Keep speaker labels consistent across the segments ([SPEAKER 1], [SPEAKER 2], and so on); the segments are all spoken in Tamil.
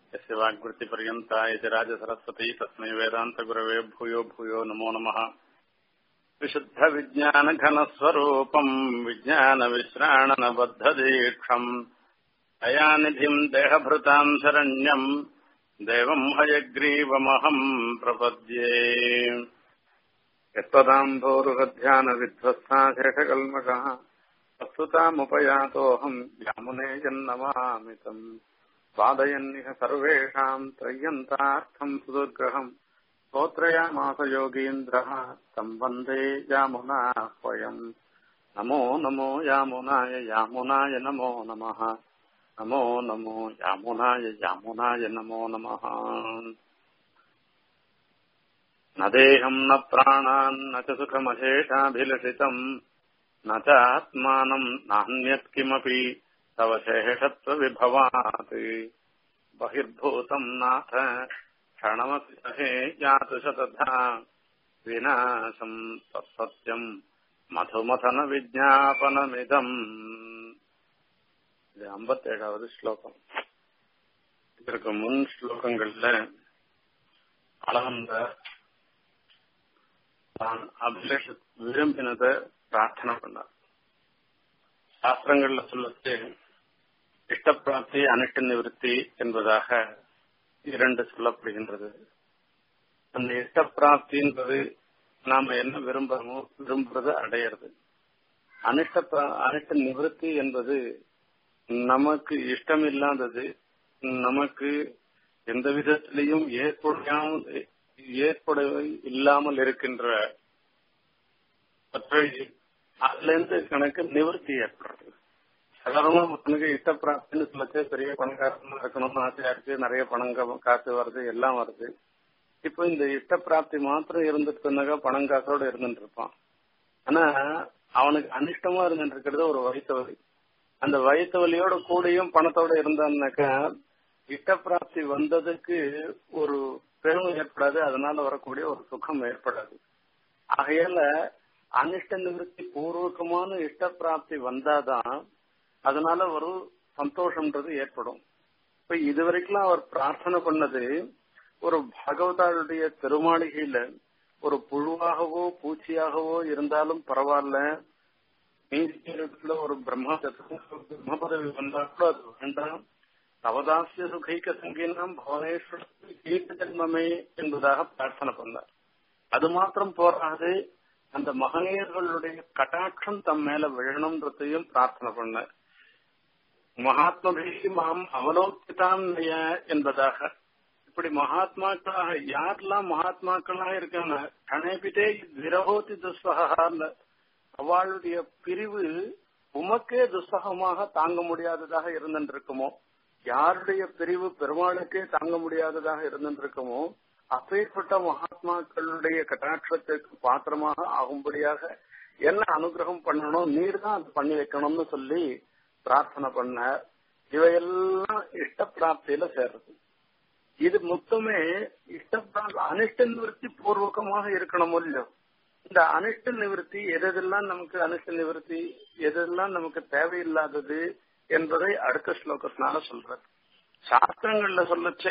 [SPEAKER 1] यस्य वाग्वृत्तिपर्यन्ता इति राजसरस्वती तस्मै वेदान्तगुरवे भूयो भूयो नमो नमः विशुद्धविज्ञानघनस्वरूपम् विज्ञानविश्राणनबद्धदीक्षम् दयानिधिम् देहभृताम् शरण्यम् देवम् हयग्रीवमहम् प्रपद्ये यत्त्वदाम्भोरुहध्यानविध्वस्ता शेषकल्मषः वस्तुतामुपयातोऽहम् यामुने जन्नमामितम् स्वादयन्निह सर्वेषाम् त्रय्यन्तार्थम् सुदुर्ग्रहम् स्तोत्रयामास योगीन्द्रः तम् वन्दे यामुनाह्वयम् नमो नमो यामुनाय यामुनाय नमो नमः नमो नमो यामुनाय यामुनाय नमो नमः न देहम् न प्राणान् न च सुखमशेषाभिलषितम् न च आत्मानम् नान्यत् किमपि तव शेषत्वविभवात् बहिर्भूतम् नाथ क्षणमपि सहे यातु शतधा विनाशम् तत्सत्यम् மதுமதன விஜாபனமிதம் இது ஐம்பத்தேழாவது ஸ்லோகம் இதற்கு முன் ஸ்லோகங்கள்ல அளவந்த தான் அபிலேஷ விரும்பினதை பிரார்த்தனை பண்ணார் சாஸ்திரங்கள்ல சொல்லச்சு இஷ்டப்பிராப்தி அனிஷ்ட நிவர்த்தி என்பதாக இரண்டு சொல்லப்படுகின்றது அந்த இஷ்டப்பிராப்தி என்பது நாம என்ன விரும்புறோமோ விரும்புறது அடையிறது அனிஷ்ட அனிஷ்ட நிவர்த்தி என்பது நமக்கு இஷ்டம் இல்லாதது நமக்கு எந்த விதத்திலையும் ஏற்படாமல் ஏற்பட இல்லாமல் இருக்கின்ற அதுல இருந்து கணக்கு நிவர்த்தி ஏற்படுறது சாதாரணமா ஒருத்தனுக்கு இஷ்ட பிராப்தின்னு சொல்லச்சே பெரிய பணக்காரனா இருக்கணும்னு ஆசையா இருக்கு நிறைய பணம் காசு வருது எல்லாம் வருது இப்போ இந்த இஷ்ட பிராப்தி மாத்திரம் இருந்துட்டுனாக்கா பணம் காசோட இருந்துட்டு இருப்பான் ஆனா அவனுக்கு அனிஷ்டமா இருந்துட்டு இருக்கிறது ஒரு வயிற்று வலி அந்த வயிற்று வலியோட கூடயும் பணத்தோட இருந்தான்னாக்கா இஷ்ட பிராப்தி வந்ததுக்கு ஒரு பெருமை ஏற்படாது அதனால வரக்கூடிய ஒரு சுகம் ஏற்படாது ஆகையால அனிஷ்ட நிவர்த்தி பூர்வகமான இஷ்ட பிராப்தி வந்தாதான் அதனால ஒரு சந்தோஷம்ன்றது ஏற்படும் இப்ப இதுவரைக்கும் அவர் பிரார்த்தனை பண்ணது ஒரு பாகவதாருடைய திருமாளிகையில ஒரு புழுவாகவோ பூச்சியாகவோ இருந்தாலும் பரவாயில்ல மீதில ஒரு பிரம்ம பிரம்ம பதவி வந்தா கூட அது வேண்டாம் தவதாசிய சுகைக்க சங்கீனம் புவனேஸ்வர கீர்த்த ஜென்மமே என்பதாக பிரார்த்தனை பண்ணார் அது மாத்திரம் போராது அந்த மகனியர்களுடைய கட்டாட்சம் தம் மேல விழணும்ன்றதையும் பிரார்த்தனை பண்ணார் மகாத்மபிகி மாம் அவலோக்கிதான் என்பதாக இப்படி மகாத்மாக்களாக யாரெல்லாம் மகாத்மாக்களாக இருக்காங்க கணேபிட்டே விரகோதி துஸ்வகான்னு அவளுடைய பிரிவு உமக்கே துஸ்தகமாக தாங்க முடியாததாக இருந்துருக்குமோ யாருடைய பிரிவு பெருமாளுக்கே தாங்க முடியாததாக இருந்துருக்குமோ அப்பேற்பட்ட மகாத்மாக்களுடைய கட்டாட்சத்துக்கு பாத்திரமாக ஆகும்படியாக என்ன அனுகிரகம் பண்ணணும் நீர் தான் அது பண்ணி வைக்கணும்னு சொல்லி பிரார்த்தனை பண்ண இவையெல்லாம் இஷ்ட பிராப்தியில சேர்றது இது மொத்தமே இஷ்ட அனிஷ்ட நிவர்த்தி பூர்வகமாக இருக்கணும் இல்லையோ இந்த அனிஷ்ட நிவர்த்தி எதெல்லாம் நமக்கு அனிஷ்ட நிவர்த்தி எதெல்லாம் நமக்கு தேவையில்லாதது என்பதை அடுத்த ஸ்லோகத்தினால சொல்றது சாஸ்திரங்கள்ல சொல்லச்சே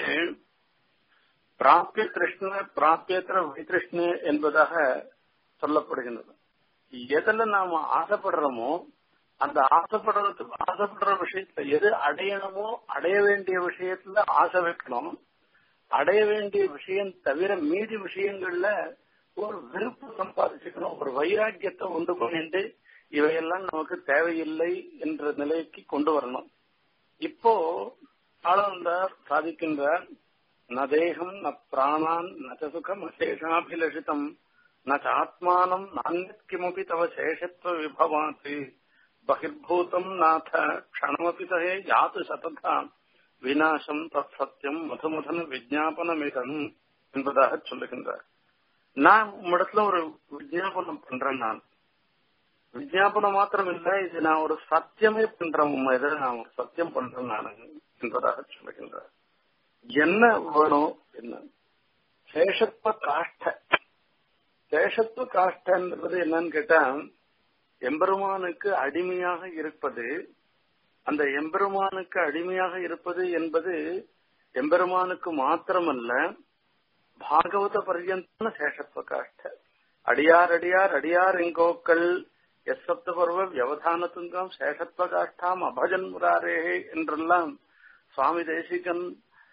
[SPEAKER 1] பிராப்பிய கிருஷ்ண பிராப்பியத்திர வைகிருஷ்ண என்பதாக சொல்லப்படுகின்றது எதுல நாம ஆசைப்படுறோமோ அந்த ஆசைப்படுறதுக்கு ஆசைப்படுற விஷயத்துல எது அடையணுமோ அடைய வேண்டிய விஷயத்துல ஆசை வைக்கணும் அடைய வேண்டிய விஷயம் தவிர மீதி விஷயங்கள்ல ஒரு விருப்பு சம்பாதிச்சுக்கணும் ஒரு வைராக்கியத்தை உண்டு பண்ணிட்டு இவையெல்லாம் நமக்கு தேவையில்லை என்ற நிலைக்கு கொண்டு வரணும் இப்போ ஆளவந்தார் சாதிக்கின்றார் ந தேகம் ந பிராணான் ந சுகம் அசேஷாபிலஷிதம் ந ஆத்மானம் நானியத் கிமபி தவ சேஷத்துவ விபவாத்து பகிர்பூதம் நாத க்ஷணமபி தகே யாத்து சததா விநாசம் தத் சத்தியம் மதுமதன விஜாபனமிதம் என்பதாக சொல்லுகின்றார் நான் உம்மிடத்துல ஒரு விஜாபனம் பண்றேன் நான் விஜாபனம் மாத்திரம் இல்ல இது நான் ஒரு சத்தியமே பண்றேன் உண்மை இதை நான் ஒரு சத்தியம் பண்றேன் நான் என்பதாக சொல்லுகின்றார் என்ன வேணும் என்ன சேஷத்துவ காஷ்ட சேஷத்துவ காஷ்டன்றது என்னன்னு கேட்டா எம்பெருமானுக்கு அடிமையாக இருப்பது அந்த எம்பெருமானுக்கு அடிமையாக இருப்பது என்பது எம்பெருமானுக்கு மாத்திரமல்ல பாகவத பர்யந்தான சேஷத்துவ காஷ்ட அடியார் அடியார் அடியார் எங்கோக்கள் எஸ் சப்த பருவ வியவதான துங்கம் சேஷத்துவ காஷ்டாம் அபஜன் முராரே என்றெல்லாம் சுவாமி தேசிகன்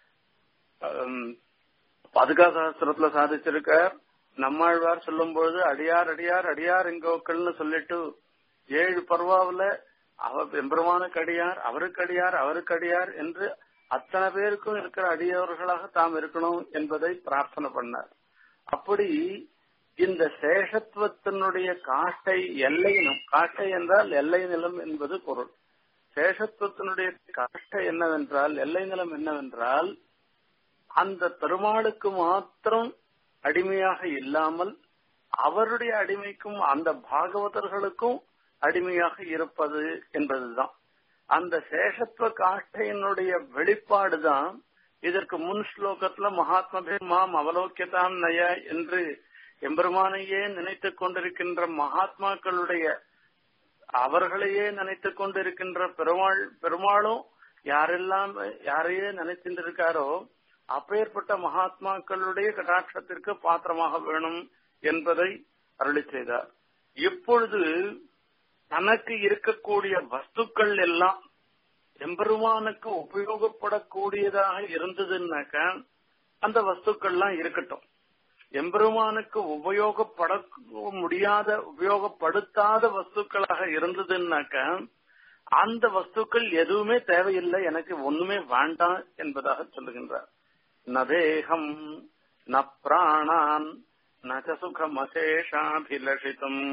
[SPEAKER 1] பாதுகா சகஸ்திரத்துல சாதிச்சிருக்கார் நம்மாழ்வார் சொல்லும் பொழுது அடியார் அடியார் அடியார் எங்கோக்கள்னு சொல்லிட்டு ஏழு பருவாவில அவ எம்பெருமானுக்கு அடியார் அவருக்கு அடியார் அவருக்கு அடியார் என்று அத்தனை பேருக்கும் இருக்கிற அடியவர்களாக தாம் இருக்கணும் என்பதை பிரார்த்தனை பண்ணார் அப்படி இந்த சேஷத்துவத்தினுடைய காட்டை எல்லை நிலம் காட்டை என்றால் எல்லை நிலம் என்பது பொருள் சேஷத்துவத்தினுடைய காட்டை என்னவென்றால் எல்லை நிலம் என்னவென்றால் அந்த பெருமாளுக்கு மாத்திரம் அடிமையாக இல்லாமல் அவருடைய அடிமைக்கும் அந்த பாகவதர்களுக்கும் அடிமையாக இருப்பது என்பதுதான் அந்த சேஷத்துவ காஷ்டையினுடைய வெளிப்பாடுதான் இதற்கு முன் ஸ்லோகத்துல மகாத்மா மாம் அவலோக்கியதான் நய என்று எம்பெருமானையே நினைத்துக் கொண்டிருக்கின்ற மகாத்மாக்களுடைய அவர்களையே நினைத்துக் கொண்டிருக்கின்ற பெருமாள் பெருமாளும் யாரெல்லாம் யாரையே நினைத்திருக்காரோ அப்பேற்பட்ட மகாத்மாக்களுடைய கடாட்சத்திற்கு பாத்திரமாக வேணும் என்பதை அருளி செய்தார் இப்பொழுது தனக்கு இருக்கக்கூடிய வஸ்துக்கள் எல்லாம் எம்பெருமானுக்கு உபயோகப்படக்கூடியதாக இருந்ததுன்னாக்க அந்த வஸ்துக்கள்லாம் இருக்கட்டும் எம்பெருமானுக்கு உபயோகப்பட முடியாத உபயோகப்படுத்தாத வஸ்துக்களாக இருந்ததுன்னாக்க அந்த வஸ்துக்கள் எதுவுமே தேவையில்லை எனக்கு ஒண்ணுமே வேண்டாம் என்பதாக சொல்லுகின்றார் நதேகம் ந பிராணான் ந சுகம் அசேஷாபிலஷிதம்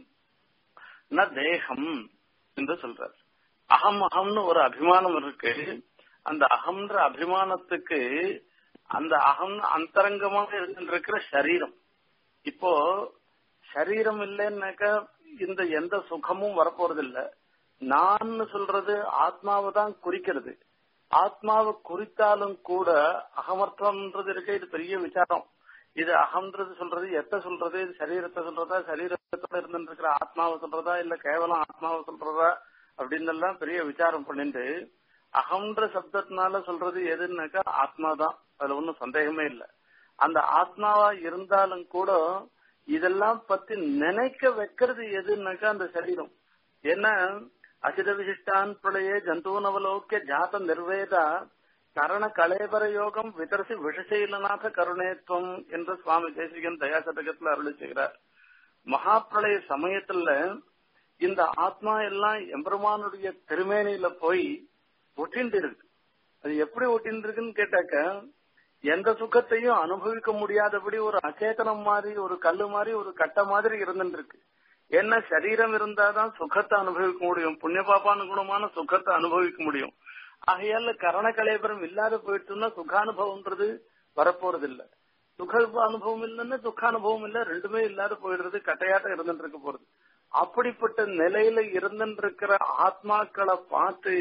[SPEAKER 1] ந தேகம் என்று சொல்றார் அகம் அகம்னு ஒரு அபிமானம் இருக்கு அந்த அகம்ன்ற அபிமானத்துக்கு அந்த அகம் அந்தரங்கமாக இருக்கின்ற சரீரம் இப்போ சரீரம் இல்லைன்னாக்க இந்த எந்த சுகமும் வரப்போறது இல்ல நான் சொல்றது ஆத்மாவை தான் குறிக்கிறது ஆத்மாவை குறித்தாலும் கூட அகமர்த்தம்ன்றது இருக்க இது பெரிய விசாரம் இது அகம்ன்றது சொல்றது எத்த சொல்றது இது சரீரத்தை சொல்றதா சரீரத்தோட இருந்துருக்கிற ஆத்மாவை சொல்றதா இல்ல கேவலம் ஆத்மாவை சொல்றதா அப்படின்னு எல்லாம் பெரிய விசாரம் பண்ணிட்டு அகம்ன்ற சப்தத்தினால சொல்றது எதுன்னாக்கா ஆத்மா தான் அதுல ஒன்றும் சந்தேகமே இல்லை அந்த ஆத்மாவா இருந்தாலும் கூட இதெல்லாம் பத்தி நினைக்க வைக்கிறது எதுன்னாக்கா அந்த சரீரம் ஏன்னா அசித விசிஷ்டான் பிரளயே ஜந்தூனவலோக்கிய ஜாத நிர்வேதா கரண கலேபர யோகம் விதரசி விஷசீலநாத கருணேத்வம் என்று சுவாமி தேசிகன் தயாசதகத்துல அருளி செய்கிறார் மகாபிரளய சமயத்துல இந்த ஆத்மா எல்லாம் எம்பெருமானுடைய திருமேனியில போய் ஒட்டிண்டு இருக்கு அது எப்படி ஒட்டின்னு இருக்குன்னு கேட்டாக்க எந்த சுகத்தையும் அனுபவிக்க முடியாதபடி ஒரு அச்சேதனம் மாதிரி ஒரு கல்லு மாதிரி ஒரு கட்டை மாதிரி இருந்துட்டு இருக்கு என்ன சரீரம் இருந்தாதான் சுகத்தை அனுபவிக்க முடியும் புண்ணிய பாப்பானுகுணமான சுகத்தை அனுபவிக்க முடியும் ஆகையால கரண கலைபரம் இல்லாத போயிட்டுன்னா சுகானுபவம்ன்றது வரப்போறது இல்ல சுக அனுபவம் இல்லைன்னா துக்கானுபவம் இல்ல ரெண்டுமே இல்லாத போயிடுறது கட்டையாட்டம் இருந்துட்டு இருக்க போறது அப்படிப்பட்ட நிலையில இருந்துட்டு இருக்கிற ஆத்மாக்களை பார்த்து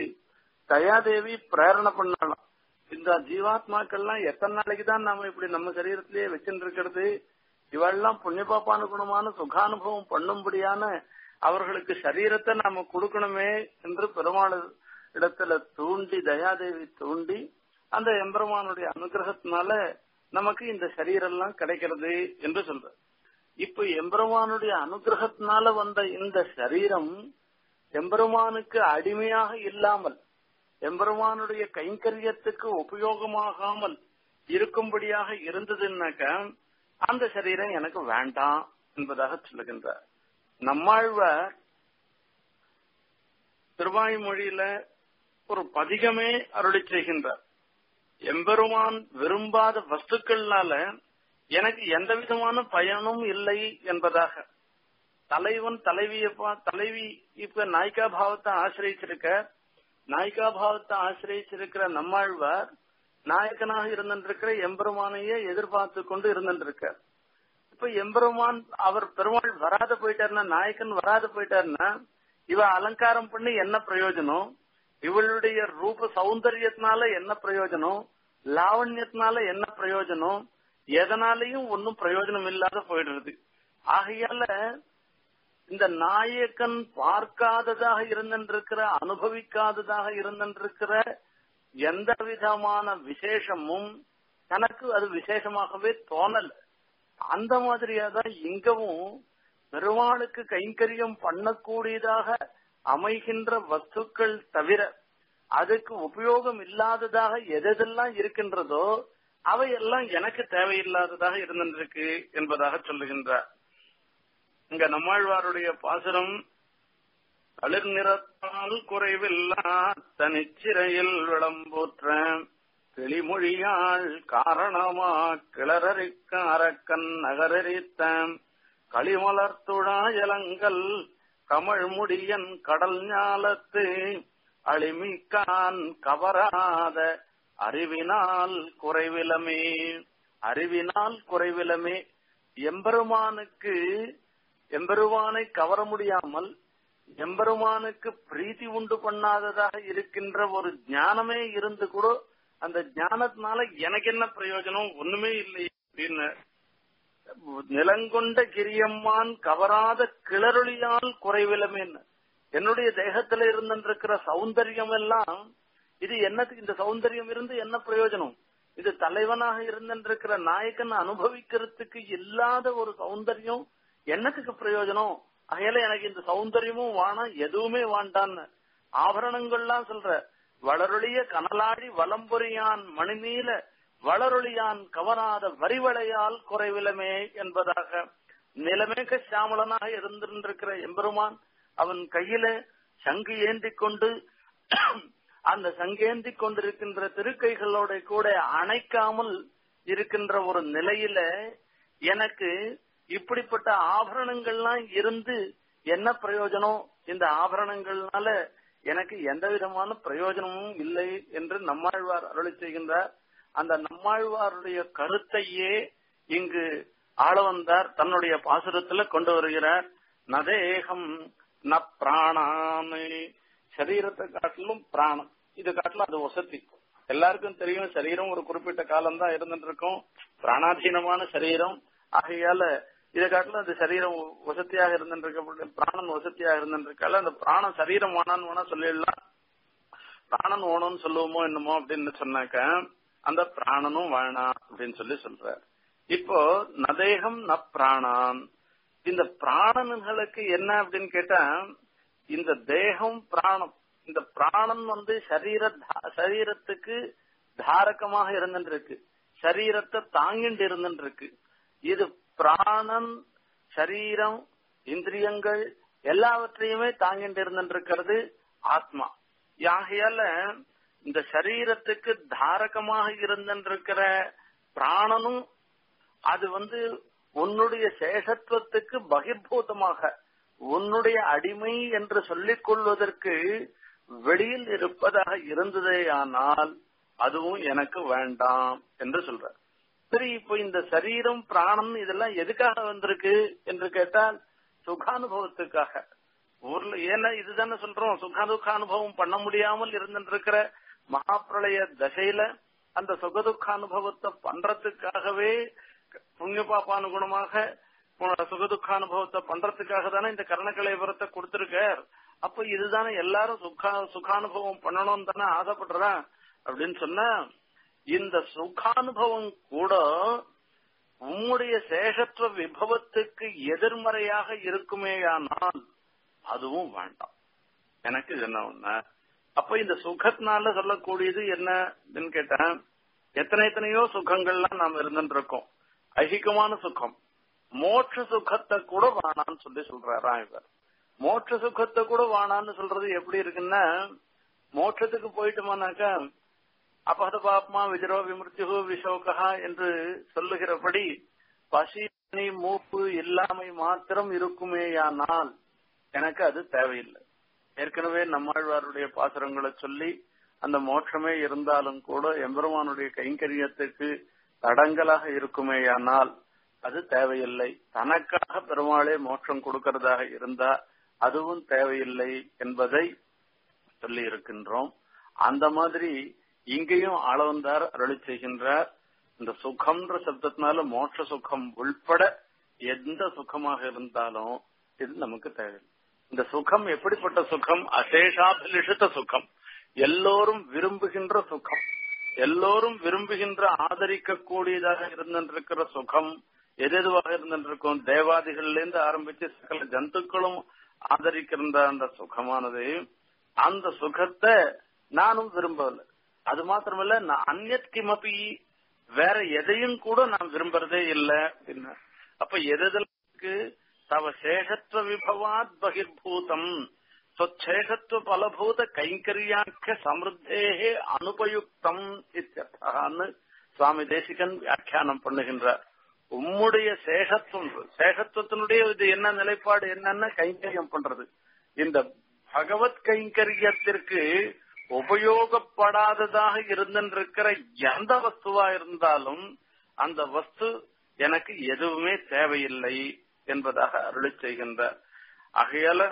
[SPEAKER 1] தயாதேவி பிரேரணை பண்ணலாம் இந்த ஜீவாத்மாக்கள்லாம் எத்தனை நாளைக்கு தான் நாம இப்படி நம்ம சரீரத்திலேயே வச்சுட்டு இருக்கிறது இவெல்லாம் புண்ணியபாப்பானுகுணமான சுகானுபவம் பண்ணும்படியான அவர்களுக்கு சரீரத்தை நாம கொடுக்கணுமே என்று பெருமாள் இடத்துல தூண்டி தயாதேவி தூண்டி அந்த எம்பெருமானுடைய அனுகிரகத்தினால நமக்கு இந்த சரீரெல்லாம் கிடைக்கிறது என்று சொல்ற இப்ப எம்பெருமானுடைய அனுகிரகத்தினால வந்த இந்த சரீரம் எம்பெருமானுக்கு அடிமையாக இல்லாமல் எம்பெருமானுடைய கைங்கரியத்துக்கு உபயோகமாகாமல் இருக்கும்படியாக இருந்ததுன்னாக்க அந்த சரீரம் எனக்கு வேண்டாம் என்பதாக சொல்லுகின்றார் நம்மாழ்வார் திருவாய்மொழியில ஒரு பதிகமே அருளி செய்கின்றார் எம்பெருமான் விரும்பாத வஸ்துக்கள்னால எனக்கு எந்த விதமான பயனும் இல்லை என்பதாக தலைவன் தலைவிய தலைவி இப்ப நாய்கா பாவத்தை ஆசிரியச்சிருக்க நாய்கா பாவத்தை ஆசிரியச்சிருக்கிற நம்மாழ்வார் நாயக்கனாக இருந்திருக்கிற எம்பெருமானையே எதிர்பார்த்து கொண்டு இருந்திருக்க இப்ப எம்பெருமான் அவர் பெருமாள் வராத போயிட்டாருன்னா நாயக்கன் வராத போயிட்டாருன்னா இவ அலங்காரம் பண்ணி என்ன பிரயோஜனம் இவளுடைய ரூப சௌந்தரியத்தினால என்ன பிரயோஜனம் லாவண்யத்தினால என்ன பிரயோஜனம் எதனாலையும் ஒன்னும் பிரயோஜனம் இல்லாத போயிடுறது ஆகையால இந்த நாயக்கன் பார்க்காததாக இருந்திருக்கிற அனுபவிக்காததாக இருந்திருக்கிற எந்த விதமான விசேஷமும் தனக்கு அது விசேஷமாகவே தோணல அந்த மாதிரியா தான் இங்கவும் பெருமாளுக்கு கைங்கரியம் பண்ணக்கூடியதாக அமைகின்ற வஸ்துக்கள் தவிர அதுக்கு உபயோகம் இல்லாததாக எதெல்லாம் இருக்கின்றதோ அவையெல்லாம் எனக்கு தேவையில்லாததாக இருந்திருக்கு என்பதாக சொல்லுகின்றார் இங்க நம்மாழ்வாருடைய பாசுரம் தளிர் நிறத்தால் குறைவில்லா தனிச்சிறையில் விளம்பூற்ற தெளிமொழியாள் காரணமா கிளறறிக்க அரக்கன் நகரறித்த களிமலர்த்துழாயலங்கள் கமழ் முடியன் கடல் ஞாலத்து அழிமிக்கான் கவராத அறிவினால் குறைவிலமே அறிவினால் குறைவிலமே எம்பெருமானுக்கு எம்பெருமானை கவர முடியாமல் எம்பெருமானுக்கு பிரீத்தி உண்டு பண்ணாததாக இருக்கின்ற ஒரு ஞானமே இருந்து கூட அந்த ஞானத்தினால எனக்கு என்ன பிரயோஜனம் ஒண்ணுமே இல்லை அப்படின்னு நிலங்கொண்ட கிரியம்மான் கவராத கிளறொளியால் குறைவிலமேன்னு என்னுடைய தேகத்துல இருந்திருக்கிற சௌந்தரியம் எல்லாம் இது என்னத்துக்கு இந்த சௌந்தரியம் இருந்து என்ன பிரயோஜனம் இது தலைவனாக இருந்திருக்கிற நாயக்கன் அனுபவிக்கிறதுக்கு இல்லாத ஒரு சௌந்தரியம் என்னத்துக்கு பிரயோஜனம் அகையில எனக்கு இந்த சௌந்தரியமும் வாணம் எதுவுமே வாண்டான்னு ஆபரணங்கள்லாம் சொல்ற வளரொளிய கனலாடி வலம்பொறியான் மணிநீல வளரொளியான் கவராத வரிவளையால் குறைவிலமே என்பதாக நிலமேக சியாமலனாக இருந்திருக்கிற எம்பெருமான் அவன் கையில சங்கு ஏந்தி கொண்டு அந்த சங்கேந்தி கொண்டிருக்கின்ற திருக்கைகளோட கூட அணைக்காமல் இருக்கின்ற ஒரு நிலையில எனக்கு இப்படிப்பட்ட ஆபரணங்கள்லாம் இருந்து என்ன பிரயோஜனம் இந்த ஆபரணங்கள்னால எனக்கு எந்த விதமான பிரயோஜனமும் இல்லை என்று நம்மாழ்வார் அருளி செய்கின்றார் அந்த நம்மாழ்வாருடைய கருத்தையே இங்கு ஆள வந்தார் தன்னுடைய பாசுரத்துல கொண்டு வருகிறார் நதேகம் ந பிராணாமே சரீரத்தை காட்டிலும் பிராணம் இது காட்டிலும் அது வசதி எல்லாருக்கும் தெரியும் சரீரம் ஒரு குறிப்பிட்ட காலம் தான் இருந்துட்டு இருக்கும் பிராணாதீனமான சரீரம் ஆகையால இதை காட்டிலும் அந்த சரீரம் வசதியாக இருந்துருக்க பிராணன் வசதியாக இருந்துருக்கால அந்த பிராணம் சரீரம் வேணான்னு வேணா சொல்லிடலாம் பிராணன் ஓணும்னு சொல்லுவோமோ என்னமோ அப்படின்னு சொன்னாக்க அந்த பிராணனும் வேணாம் அப்படின்னு சொல்லி சொல்ற இப்போ நதேகம் ந பிராணான் இந்த பிராணன்களுக்கு என்ன அப்படின்னு கேட்டா இந்த தேகம் பிராணம் இந்த பிராணன் வந்து சரீர சரீரத்துக்கு தாரகமாக இருந்துட்டு இருக்கு சரீரத்தை தாங்கிட்டு இருந்துட்டு இருக்கு இது பிராணன் சரீரம் இந்திரியங்கள் எல்லாவற்றையுமே தாங்கிட்டு இருந்துட்டு இருக்கிறது ஆத்மா ஆகையால இந்த சரீரத்துக்கு தாரகமாக இருந்திருக்கிற பிராணனும் அது வந்து உன்னுடைய சேஷத்துவத்துக்கு பகிர்பூதமாக உன்னுடைய அடிமை என்று சொல்லிக் கொள்வதற்கு வெளியில் இருப்பதாக இருந்ததே ஆனால் அதுவும் எனக்கு வேண்டாம் என்று சொல்ற சரி இப்போ இந்த சரீரம் பிராணம் இதெல்லாம் எதுக்காக வந்திருக்கு என்று கேட்டால் சுகானுபவத்துக்காக ஊர்ல ஏன்னா இதுதானே சொல்றோம் சுகதுக்க அனுபவம் பண்ண முடியாமல் இருந்துருக்கிற மகாபிரளய தசையில அந்த சுகதுக்க அனுபவத்தை பண்றதுக்காகவே புண்ணிய பாப்பானுகுணமாக சுகதுக்க அனுபவத்தை பண்றதுக்காக தானே இந்த கரணக்கலைபுரத்தை கொடுத்திருக்கார் அப்ப இதுதானே எல்லாரும் சுகா சுகானுபவம் பண்ணணும் தானே ஆசைப்படுறா அப்படின்னு சொன்னா இந்த சுகானுபவம் கூட உம்முடைய சேஷத்துவ விபவத்துக்கு எதிர்மறையாக இருக்குமேயானால் அதுவும் வேண்டாம் எனக்கு இது என்ன ஒண்ணு அப்ப இந்த சுகத்தினால சொல்லக்கூடியது என்ன அப்படின்னு கேட்டா எத்தனை எத்தனையோ சுகங்கள்லாம் நாம் இருந்துட்டு இருக்கோம் ஐகிகமான சுகம் மோட்ச சுகத்தை கூட வானான்னு சொல்லி சொல்றாரா இவர் மோட்ச சுகத்தை கூட வானான்னு சொல்றது எப்படி இருக்குன்னா மோட்சத்துக்கு போயிட்டோமானாக்கா அபகத பாப்மா விஜரோ விமிருத்தியோ விஷோகா என்று சொல்லுகிறபடி பசி மூப்பு இல்லாமை மாத்திரம் இருக்குமேயானால் எனக்கு அது தேவையில்லை ஏற்கனவே நம்மாழ்வாருடைய பாசுரங்களை சொல்லி அந்த மோட்சமே இருந்தாலும் கூட எம்பெருமானுடைய கைங்கரியத்துக்கு தடங்கலாக இருக்குமேயானால் அது தேவையில்லை தனக்காக பெருமாளே மோட்சம் கொடுக்கறதாக இருந்தா அதுவும் தேவையில்லை என்பதை சொல்லி இருக்கின்றோம் அந்த மாதிரி இங்கேயும் ஆளவந்தார் அருளி செய்கின்றார் இந்த சுகம்ன்ற சப்தத்தினால மோட்ச சுகம் உள்பட எந்த சுகமாக இருந்தாலும் இது நமக்கு தேவை இந்த சுகம் எப்படிப்பட்ட சுகம் அசேஷாபிலிஷித சுகம் எல்லோரும் விரும்புகின்ற சுகம் எல்லோரும் விரும்புகின்ற ஆதரிக்க கூடியதாக இருந்திருக்கிற சுகம் எது எதுவாக இருந்திருக்கும் தேவாதிகள்ல இருந்து ஆரம்பிச்சு சகல ஜந்துக்களும் ஆதரிக்கிற அந்த சுகமானது அந்த சுகத்தை நானும் விரும்பல அது மாத்திரமல்ல நான் அந்நத் கிமபி வேற எதையும் கூட நான் விரும்புறதே இல்லை அப்படின்னா அப்ப எதுக்கு தவ சேஷத்துவ விபவாத் பகிர்பூதம் சொச்சேஷத்துவ பலபூத கைங்கரியாக்க சமிருத்தேகே அனுபயுக்தம் இத்தியர்த்தான்னு சுவாமி தேசிகன் வியாக்கியானம் பண்ணுகின்றார் உம்முடைய சேஷத்துவம் சேஷத்துவத்தினுடைய இது என்ன நிலைப்பாடு என்னன்னா கைங்கரியம் பண்றது இந்த பகவத் கைங்கரியத்திற்கு உபயோகப்படாததாக இருந்திருக்கிற எந்த வஸ்துவா இருந்தாலும் அந்த வஸ்து எனக்கு எதுவுமே தேவையில்லை என்பதாக அருளி செய்கின்றார் ஆகையால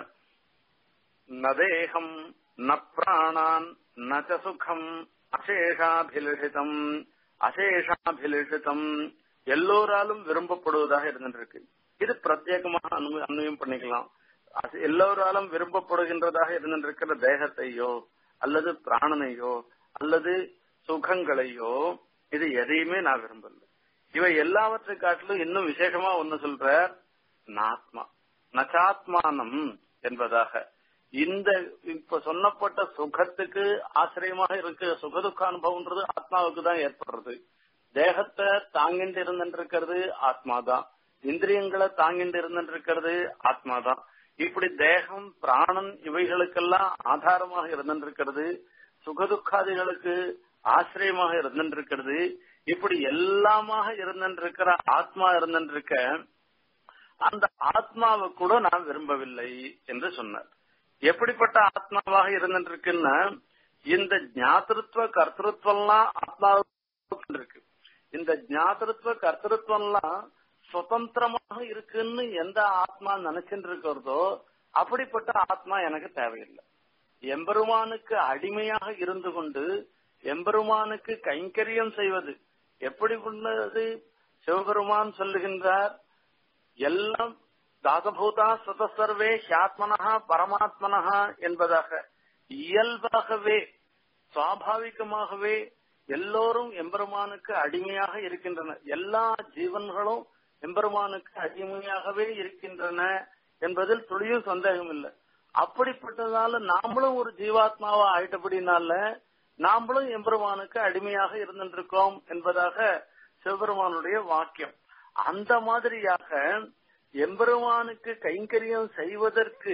[SPEAKER 1] நதேகம் ந பிராணான் ந சுகம் அசேஷாபிலிஷிதம் அசேஷாபிலிஷிதம் எல்லோராலும் விரும்பப்படுவதாக இருந்திருக்கு இது பிரத்யேகமாக அன்வயம் பண்ணிக்கலாம் எல்லோராலும் விரும்பப்படுகின்றதாக இருந்திருக்கிற தேகத்தையோ அல்லது பிராணனையோ அல்லது சுகங்களையோ இது எதையுமே நான் விரும்பல இவை எல்லாவற்றை காட்டிலும் இன்னும் விசேஷமா ஒன்னு சொல்ற நாத்மா நச்சாத்மானம் என்பதாக இந்த இப்ப சொன்னப்பட்ட சுகத்துக்கு ஆசிரியமாக இருக்க சுகதுக்க அனுபவம்ன்றது ஆத்மாவுக்கு தான் ஏற்படுறது தேகத்தை தாங்கிட்டு இருந்துருக்கிறது ஆத்மாதான் இந்திரியங்களை தாங்கிட்டு இருந்துருக்கிறது ஆத்மாதான் இப்படி தேகம் பிராணன் இவைகளுக்கெல்லாம் ஆதாரமாக இருந்திருக்கிறது சுகதுக்காதிகளுக்கு ஆசிரியமாக இருந்திருக்கிறது இப்படி எல்லாமாக இருந்திருக்கிற ஆத்மா இருந்திருக்க அந்த ஆத்மாவை கூட நான் விரும்பவில்லை என்று சொன்னார் எப்படிப்பட்ட ஆத்மாவாக இருந்திருக்குன்னா இந்த ஞாத்திருத்துவ கர்த்தத்துவம்லாம் ஆத்மாவுக்கு இருக்கு இந்த ஞாத்திருத்துவ கர்த்தத்துவம்லாம் சுதந்திரமாக இருக்குன்னு எந்த ஆத்மா நினைச்சுட்டு இருக்கிறதோ அப்படிப்பட்ட ஆத்மா எனக்கு தேவையில்லை எம்பெருமானுக்கு அடிமையாக இருந்து கொண்டு எம்பெருமானுக்கு கைங்கரியம் செய்வது எப்படி உள்ளது சிவபெருமான் சொல்லுகின்றார் எல்லாம் தாசபூதா சுதசர்வே ஹியாத்மனஹா பரமாத்மனஹா என்பதாக இயல்பாகவே சுவாபாவிகமாகவே எல்லோரும் எம்பெருமானுக்கு அடிமையாக இருக்கின்றன எல்லா ஜீவன்களும் எம்பெருமானுக்கு அடிமையாகவே இருக்கின்றன என்பதில் துளியும் சந்தேகம் இல்லை அப்படிப்பட்டதால நாமளும் ஒரு ஜீவாத்மாவா ஆயிட்டபடினால நாமளும் எம்பெருமானுக்கு அடிமையாக இருந்திருக்கோம் என்பதாக சிவபெருமானுடைய வாக்கியம் அந்த மாதிரியாக எம்பெருமானுக்கு கைங்கரியம் செய்வதற்கு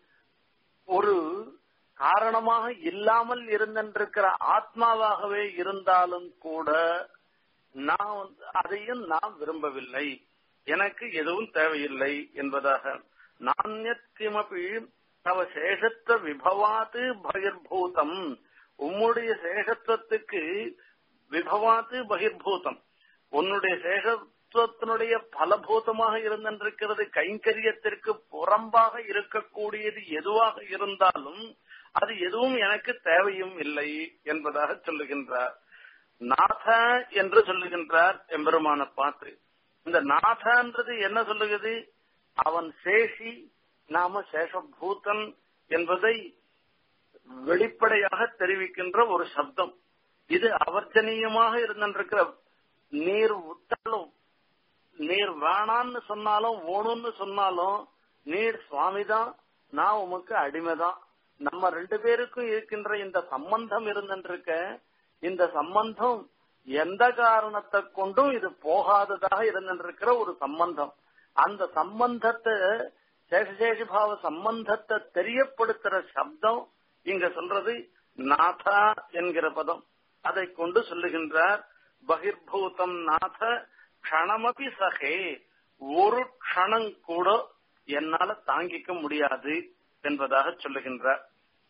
[SPEAKER 1] ஒரு காரணமாக இல்லாமல் இருந்திருக்கிற ஆத்மாவாகவே இருந்தாலும் கூட நான் அதையும் நான் விரும்பவில்லை எனக்கு எதுவும் தேவையில்லை என்பதாக நானியத் கிமபி தவ சேஷத்துவ விபவாத்து பகிர்பூதம் உம்முடைய சேஷத்துவத்துக்கு விபவாத்து பகிர்பூதம் உன்னுடைய சேஷத்துவத்தினுடைய பலபூதமாக இருந்திருக்கிறது கைங்கரியத்திற்கு புறம்பாக இருக்கக்கூடியது எதுவாக இருந்தாலும் அது எதுவும் எனக்கு தேவையும் இல்லை என்பதாக சொல்லுகின்றார் நாத என்று சொல்லுகின்றார் எம்பெருமான பார்த்து இந்த நாதன்றது என்ன சொல்லுகிறது அவன் சேஷி நாம சேஷபூதன் என்பதை வெளிப்படையாக தெரிவிக்கின்ற ஒரு சப்தம் இது அவர்ஜனீயமாக இருந்திருக்கிற நீர் உத்தாலும் நீர் வேணான்னு சொன்னாலும் ஓணும்னு சொன்னாலும் நீர் சுவாமிதான் நான் உமக்கு அடிமைதான் நம்ம ரெண்டு பேருக்கும் இருக்கின்ற இந்த சம்பந்தம் இருந்திருக்க இந்த சம்பந்தம் எந்த காரணத்தை கொண்டும் இது போகாததாக இருந்திருக்கிற ஒரு சம்பந்தம் அந்த சம்பந்தத்தை சேஷசேஷபாவ சம்பந்தத்தை தெரியப்படுத்துற சப்தம் இங்க சொல்றது நாதா என்கிற பதம் அதை கொண்டு சொல்லுகின்றார் பகிர்பூதம் நாத க்ஷணமபி சகே ஒரு க்ஷணம் கூட என்னால தாங்கிக்க முடியாது என்பதாக சொல்லுகின்றார்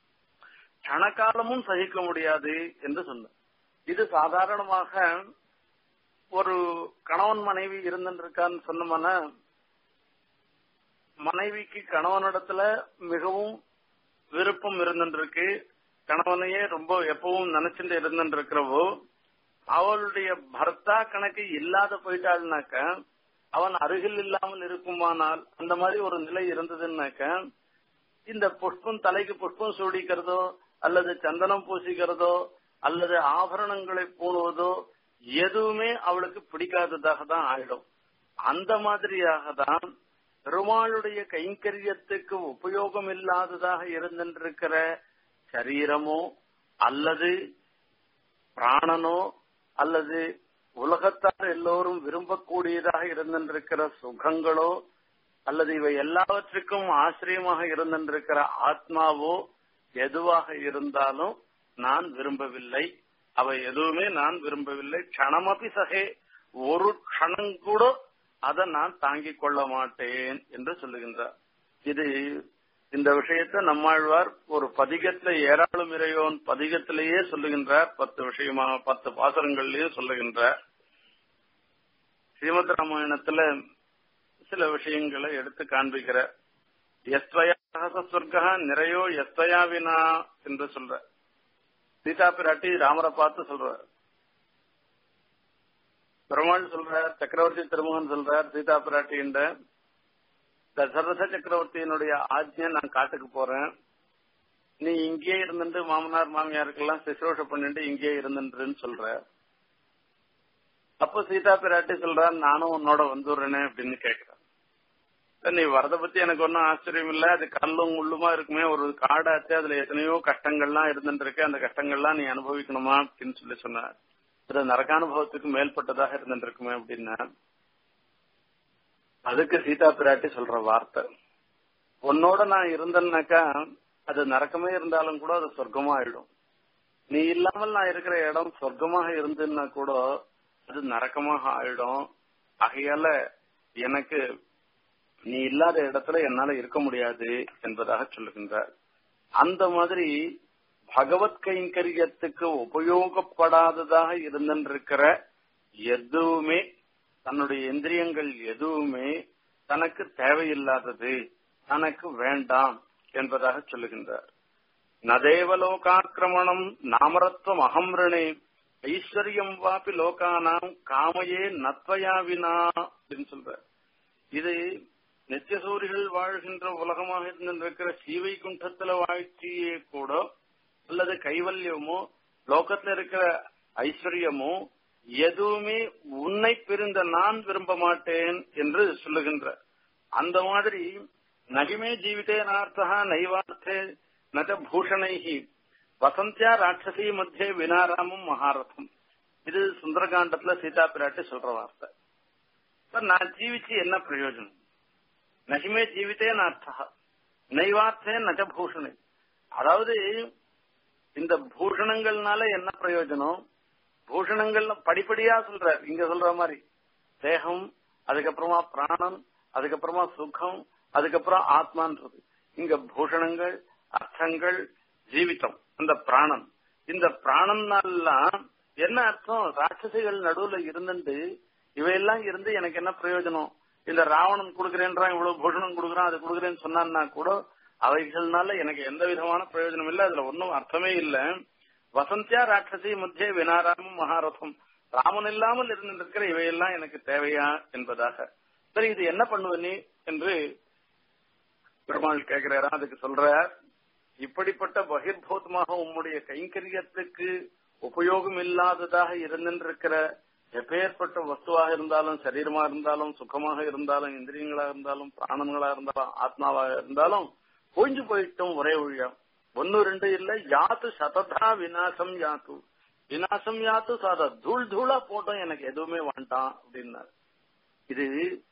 [SPEAKER 1] கணக்காலமும் சகிக்க முடியாது என்று சொன்னார் இது சாதாரணமாக ஒரு கணவன் மனைவி இருந்துருக்கான்னு சொன்னோம்னா மனைவிக்கு கணவனிடத்துல மிகவும் விருப்பம் இருந்துருக்கு கணவனையே ரொம்ப எப்பவும் நினைச்சுட்டு இருந்துருக்கிறவோ அவளுடைய பர்த்தா கணக்கு இல்லாத போயிட்டாள்னாக்க அவன் அருகில் இல்லாமல் இருக்குமானால் அந்த மாதிரி ஒரு நிலை இருந்ததுன்னாக்க இந்த புஷ்பம் தலைக்கு புஷ்பம் சூடிக்கிறதோ அல்லது சந்தனம் பூசிக்கிறதோ அல்லது ஆபரணங்களை பூணுவதோ எதுவுமே அவளுக்கு பிடிக்காததாக தான் ஆயிடும் அந்த மாதிரியாக தான் பெருமாளுடைய கைங்கரியத்துக்கு உபயோகம் இல்லாததாக இருந்திருக்கிற சரீரமோ அல்லது பிராணனோ அல்லது உலகத்தார் எல்லோரும் விரும்பக்கூடியதாக இருந்திருக்கிற சுகங்களோ அல்லது இவை எல்லாவற்றுக்கும் ஆசிரியமாக இருந்திருக்கிற ஆத்மாவோ எதுவாக இருந்தாலும் நான் விரும்பவில்லை அவை எதுவுமே நான் விரும்பவில்லை க்ஷணமபி சகே ஒரு க்ஷணம் கூட அதை நான் தாங்கிக் கொள்ள மாட்டேன் என்று சொல்லுகின்றார் இது இந்த விஷயத்தை நம்மாழ்வார் ஒரு பதிகத்துல ஏராளம் இறையோன் பதிகத்திலேயே சொல்லுகின்றார் பத்து விஷயமா பத்து பாசரங்கள்லயே சொல்லுகின்றார் ஸ்ரீமத் ராமாயணத்துல சில விஷயங்களை எடுத்து காண்பிக்கிற எஸ்வயா சொர்க்கா நிறையோ எஸ்வயா வினா என்று சொல்ற சீதா பிராட்டி ராமரை பார்த்து சொல்ற பெருமாள் சொல்றார் சக்கரவர்த்தி திருமகன் சொல்றார் சீதா பிராட்டின்ற தசரத சக்கரவர்த்தியினுடைய ஆஜ்ஞை நான் காட்டுக்கு போறேன் நீ இங்கேயே இருந்துட்டு மாமனார் மாமியாருக்கெல்லாம் சுசுரூஷ பண்ணிட்டு இங்கேயே இருந்துட்டுன்னு சொல்ற அப்போ சீதா பிராட்டி சொல்றான் நானும் உன்னோட வந்துடுறேனே அப்படின்னு கேக்குறேன் நீ வரத பத்தி எனக்கு ஒன்னும் ஆச்சரியம் இல்ல அது கல்லும் முள்ளுமா இருக்குமே ஒரு காடாச்சு அதுல எத்தனையோ கஷ்டங்கள்லாம் இருந்துட்டு இருக்கு அந்த கஷ்டங்கள்லாம் நீ அனுபவிக்கணுமா அப்படின்னு சொல்லி சொன்ன இது நரகானுபவத்துக்கு மேல்பட்டதாக இருந்துட்டு இருக்குமே அப்படின்னா அதுக்கு சீதா பிராட்டி சொல்ற வார்த்தை உன்னோட நான் இருந்தேன்னாக்கா அது நரக்கமே இருந்தாலும் கூட அது சொர்க்கமா ஆயிடும் நீ இல்லாமல் நான் இருக்கிற இடம் சொர்க்கமாக இருந்துன்னா கூட அது நரக்கமாக ஆயிடும் ஆகையால எனக்கு நீ இல்லாத இடத்துல என்னால இருக்க முடியாது என்பதாக சொல்லுகின்றார் அந்த மாதிரி பகவத் கைங்கரியத்துக்கு உபயோகப்படாததாக இருந்திருக்கிற எதுவுமே தன்னுடைய இந்திரியங்கள் எதுவுமே தனக்கு தேவையில்லாதது தனக்கு வேண்டாம் என்பதாக சொல்லுகின்றார் நதேவலோகாக்கிரமணம் நாமரத்வம் அகம்ரணே ஐஸ்வர்யம் வாப்பி லோகானாம் காமையே நத்வயாவினா அப்படின்னு சொல்ற இது நித்தியசூரிகள் வாழ்கின்ற உலகமாக இருந்திருக்கிற சீவை குண்டத்துல வாழ்க்கையே கூட அல்லது கைவல்யமோ லோகத்துல இருக்கிற ஐஸ்வர்யமோ எதுவுமே உன்னை பிரிந்த நான் விரும்ப மாட்டேன் என்று சொல்லுகின்ற அந்த மாதிரி நகிமே ஜீவிதே நார்த்தா நைவார்த்தே நச்ச பூஷணைஹி வசந்தியா ராட்சசி மத்திய வினாராமம் மகாரதம் இது சுந்தரகாண்டத்துல சீதா பிராட்டி சொல்ற வார்த்தை நான் ஜீவிச்சு என்ன பிரயோஜனம் நகிமே ஜீவித்தே நார்த்தா நைவார்த்தே நச்ச பூஷணை அதாவது இந்த பூஷணங்கள்னால என்ன பிரயோஜனம் பூஷணங்கள் படிப்படியா சொல்றார் இங்க சொல்ற மாதிரி தேகம் அதுக்கப்புறமா பிராணம் அதுக்கப்புறமா சுகம் அதுக்கப்புறம் ஆத்மான்றது இங்க பூஷணங்கள் அர்த்தங்கள் ஜீவிதம் அந்த பிராணம் இந்த பிராணம்னாலாம் என்ன அர்த்தம் ராட்சசிகள் நடுவுல இருந்துட்டு இவையெல்லாம் இருந்து எனக்கு என்ன பிரயோஜனம் இந்த ராவணன் கொடுக்குறேன்றான் இவ்வளவு பூஷணம் கொடுக்குறான் அது கொடுக்குறேன்னு சொன்னான்னா கூட அவைகள்னால எனக்கு எந்த விதமான பிரயோஜனம் இல்லை அதுல ஒன்னும் அர்த்தமே இல்ல வசந்தியா ராட்சசி மத்திய வினாராமம் மகாரதம் ராமன் இல்லாமல் இருந்திருக்கிற இவையெல்லாம் எனக்கு தேவையா என்பதாக சரி இது என்ன பண்ணுவ நீ என்று பெருமாள் கேட்கிறாரா அதுக்கு சொல்ற இப்படிப்பட்ட பகிர்பூதமாக உம்முடைய கைங்கரியத்துக்கு உபயோகம் இல்லாததாக இருந்திருக்கிற எப்பேற்பட்ட வஸ்துவாக இருந்தாலும் சரீரமா இருந்தாலும் சுகமாக இருந்தாலும் இந்திரியங்களா இருந்தாலும் பிராணங்களா இருந்தாலும் ஆத்மாவாக இருந்தாலும் பொய்ஞ்சு போயிட்டும் ஒரே ஒழியம் ஒன்னு ரெண்டு இல்ல யாத்து சததா விநாசம் யாத்து விநாசம் யாத்து சாதா தூள் தூளா போட்டோம் எனக்கு எதுவுமே வேண்டாம் அப்படின்னாரு இது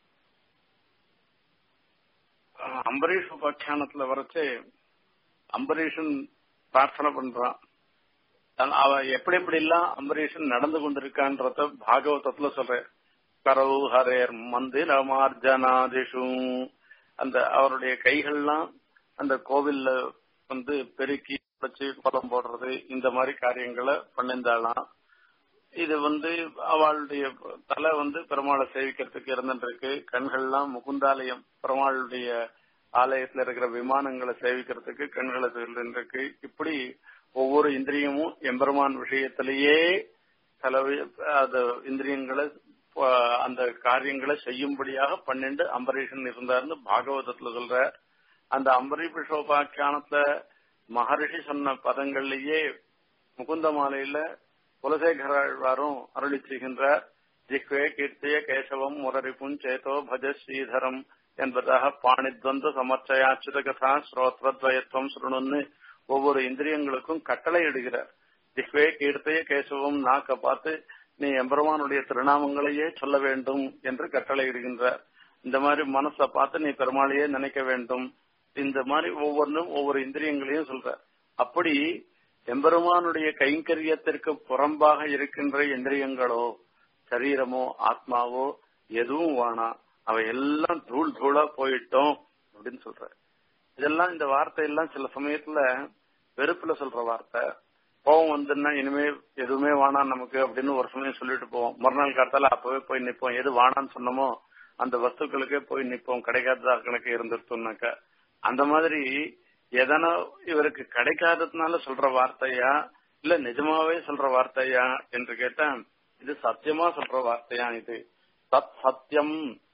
[SPEAKER 1] அம்பரீஷ் உபாக்கியானத்துல வரைச்சு அம்பரீஷன் பிரார்த்தனை பண்றான் அவ எப்படி எப்படி எல்லாம் அம்பரீஷன் நடந்து கொண்டிருக்கான்றத பாகவதத்துல சொல்றேன் கரவு ஹரேர் மந்திர மார்ஜனாதிஷு அந்த அவருடைய கைகள்லாம் அந்த கோவில்ல வந்து பெருக்கி வச்சு குளம் போடுறது இந்த மாதிரி காரியங்களை பண்ணிருந்தாலாம் இது வந்து அவளுடைய தலை வந்து பெருமாளை சேவிக்கிறதுக்கு இருந்துருக்கு கண்கள்லாம் முகுந்தாலயம் பெருமாளுடைய ஆலயத்துல இருக்கிற விமானங்களை சேவிக்கிறதுக்கு கண்களை இருக்கு இப்படி ஒவ்வொரு இந்திரியமும் எம்பெருமான் விஷயத்திலேயே செலவு அந்த இந்திரியங்களை அந்த காரியங்களை செய்யும்படியாக பன்னெண்டு அம்பரீஷன் இருந்தார்னு பாகவதத்துல சொல்ற அந்த அம்பரீஷோபாக்கியானத்துல மகரிஷி சொன்ன பதங்கள்லயே முகுந்த மாலையில குலசேகராழ்வாரும் அருளி செய்கின்றார் ஜிஹ்வே கீர்த்திய கேசவம் முரரிப்பும் சேதோ பஜ ஸ்ரீதரம் என்பதாக பாணித்வந்த சமர்ச்சயாச்சுத கதா ஸ்ரோத்ரத்வயத்துவம் சுருணுன்னு ஒவ்வொரு இந்திரியங்களுக்கும் கட்டளை இடுகிறார் ஜிஹ்வே கீர்த்திய கேசவம் நாக்க பார்த்து நீ எம்பெருமானுடைய திருநாமங்களையே சொல்ல வேண்டும் என்று கட்டளை இடுகின்றார் இந்த மாதிரி மனசை பார்த்து நீ பெருமாளையே நினைக்க வேண்டும் இந்த மாதிரி ஒவ்வொன்றும் ஒவ்வொரு இந்திரியங்களையும் சொல்ற அப்படி எம்பெருமானுடைய கைங்கரியத்திற்கு புறம்பாக இருக்கின்ற இந்திரியங்களோ சரீரமோ ஆத்மாவோ எதுவும் வேணாம் அவை எல்லாம் தூள் தூளா போயிட்டோம் அப்படின்னு சொல்ற இதெல்லாம் இந்த வார்த்தை எல்லாம் சில சமயத்துல வெறுப்புல சொல்ற வார்த்தை கோவம் வந்துன்னா இனிமே எதுவுமே வேணாம் நமக்கு அப்படின்னு ஒரு சமயம் சொல்லிட்டு போவோம் மறுநாள் காலத்தால அப்பவே போய் நிப்போம் எது வேணான்னு சொன்னமோ அந்த வஸ்துக்களுக்கே போய் நிப்போம் கிடைக்காததா கணக்கு இருந்துருத்தோம்னாக்கா அந்த மாதிரி எதனா இவருக்கு கிடைக்காததுனால சொல்ற வார்த்தையா இல்ல நிஜமாவே சொல்ற வார்த்தையா என்று கேட்டா இது சத்தியமா சொல்ற வார்த்தையா இது சத் சத்தியம்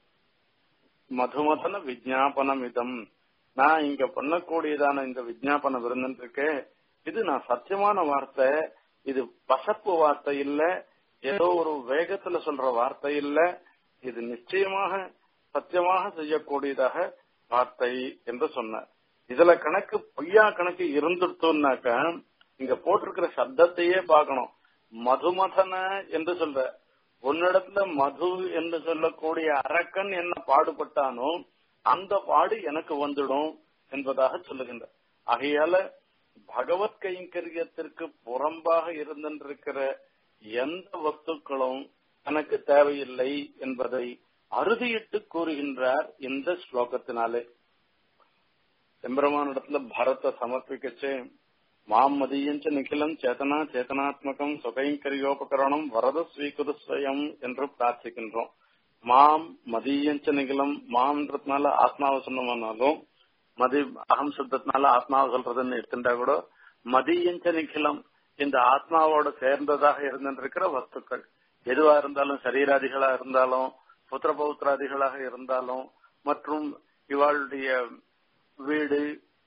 [SPEAKER 1] மதுமதன விஜாபனம் இதம் நான் இங்க பண்ணக்கூடியதான இந்த விஜாபன விருந்தன் இருக்கு இது நான் சத்தியமான வார்த்தை இது பசப்பு வார்த்தை இல்ல ஏதோ ஒரு வேகத்துல சொல்ற வார்த்தை இல்ல இது நிச்சயமாக சத்தியமாக செய்யக்கூடியதாக வார்த்தை என்று சொன்னார் இதுல கணக்கு பொய்யா கணக்கு இருந்துட்டோம்னாக்க இங்க போட்டிருக்கிற சப்தத்தையே பார்க்கணும் மதுமதன என்று சொல்ற உன்னிடத்துல மது என்று சொல்லக்கூடிய அரக்கன் என்ன பாடுபட்டானோ அந்த பாடு எனக்கு வந்துடும் என்பதாக சொல்லுகின்ற ஆகையால பகவத் கைங்கரியத்திற்கு புறம்பாக இருந்திருக்கிற எந்த வஸ்துக்களும் எனக்கு தேவையில்லை என்பதை அறுதியிட்டு கூறுகின்றார் இந்த ஸ்லோகத்தினாலே எம்பெருமானிடத்துல பரத்தை சமர்ப்பிக்கச்சே மாம் மதியஞ்ச நிகிலம் சேதனா சேதனாத்மகம் சுகைங்கரியோபகரணம் வரத ஸ்வீகுரு ஸ்வயம் என்று பிரார்த்திக்கின்றோம் மாம் மதியஞ்ச நிகிலம் மாம்ன்றதுனால ஆத்மாவை சொன்னோம்னாலும் மதி அகம் சப்தத்தினால ஆத்மாவை சொல்றதுன்னு எடுத்துட்டா கூட மதியஞ்ச நிகிலம் இந்த ஆத்மாவோட சேர்ந்ததாக இருந்திருக்கிற வஸ்துக்கள் எதுவா இருந்தாலும் சரீராதிகளா இருந்தாலும் புத்திர பௌத்திராதிகளாக இருந்தாலும் மற்றும் இவாளுடைய வீடு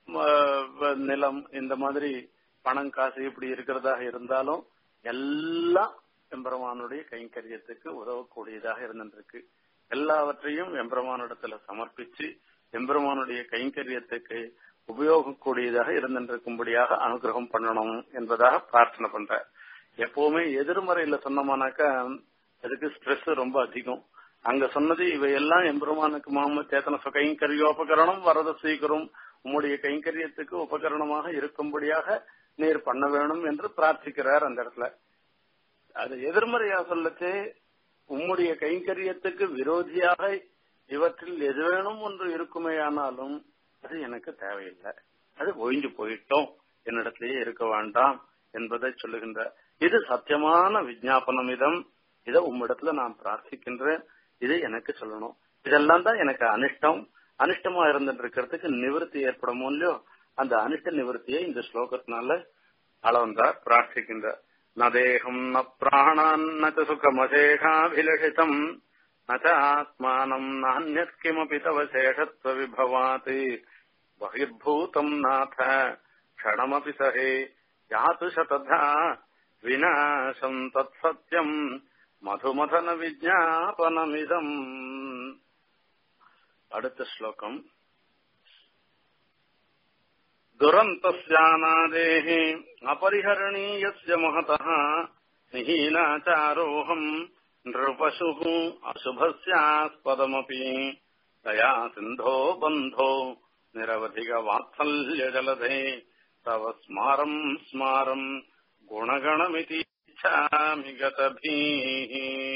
[SPEAKER 1] நிலம் இந்த மாதிரி பணம் காசு இப்படி இருக்கிறதாக இருந்தாலும் எல்லாம் எம்பெருமானுடைய கைங்கரியத்துக்கு உதவக்கூடியதாக இருந்திருக்கு எல்லாவற்றையும் எம்பெருமானிடத்துல சமர்ப்பிச்சு எம்பெருமானுடைய கைங்கரியத்துக்கு உபயோகக்கூடியதாக இருந்திருக்கும்படியாக அனுகிரகம் பண்ணணும் என்பதாக பிரார்த்தனை பண்ற எப்பவுமே எதிர்மறையில சொன்னோம்னாக்கா அதுக்கு ஸ்ட்ரெஸ் ரொம்ப அதிகம் அங்க சொன்னது இவையெல்லாம் எம்பெருமானுக்கு மாம சேத்தன கைங்கரியோபகரணம் வரத சீக்கிரம் உம்முடைய கைங்கரியத்துக்கு உபகரணமாக இருக்கும்படியாக நீர் பண்ண வேணும் என்று பிரார்த்திக்கிறார் அந்த இடத்துல அது எதிர்மறையா சொல்லச்சு உம்முடைய கைங்கரியத்துக்கு விரோதியாக இவற்றில் எது வேணும் ஒன்று இருக்குமேயானாலும் அது எனக்கு தேவையில்லை அது ஒழிஞ்சு போயிட்டோம் என்னிடத்திலேயே இருக்க வேண்டாம் என்பதை சொல்லுகின்ற இது சத்தியமான விஜாபனம் இதம் இதை உம்மிடத்துல நான் பிரார்த்திக்கின்றேன் இது எனக்கு சொல்லணும் இதெல்லாம் தான் எனக்கு அனிஷ்டம் அனிஷ்டமா இருந்துட்டு இருக்கிறதுக்கு நிவர்த்தி ஏற்படும் இல்லையோ அந்த அனிஷ்ட நிவர்த்தியை இந்த ஸ்லோகத்தினால அளவந்தார் பிரார்த்திக்கின்றார் நதேகம் ந பிராணான் ந சுகமசேகாபிலஷிதம் ந ஆத்மானம் நானியத் கிமபி தவ சேஷத்வ விபவாத் பகிர்பூதம் நாத க்ஷணமபி சஹே யாத்து சததா விநாசம் தத் சத்யம் மதுமதன விஜாபனமிதம் அடுத்த ஸ்லோகம் दुरन्तस्यानादेः अपरिहरणीयस्य महतः निहीनाचारोऽहम् नृपशुः अशुभस्यास्पदमपि दया सिन्धो बन्धो निरवधिकवात्सल्यजलधे तव स्मारम् स्मारम् गुणगणमिति इच्छामि गतभिः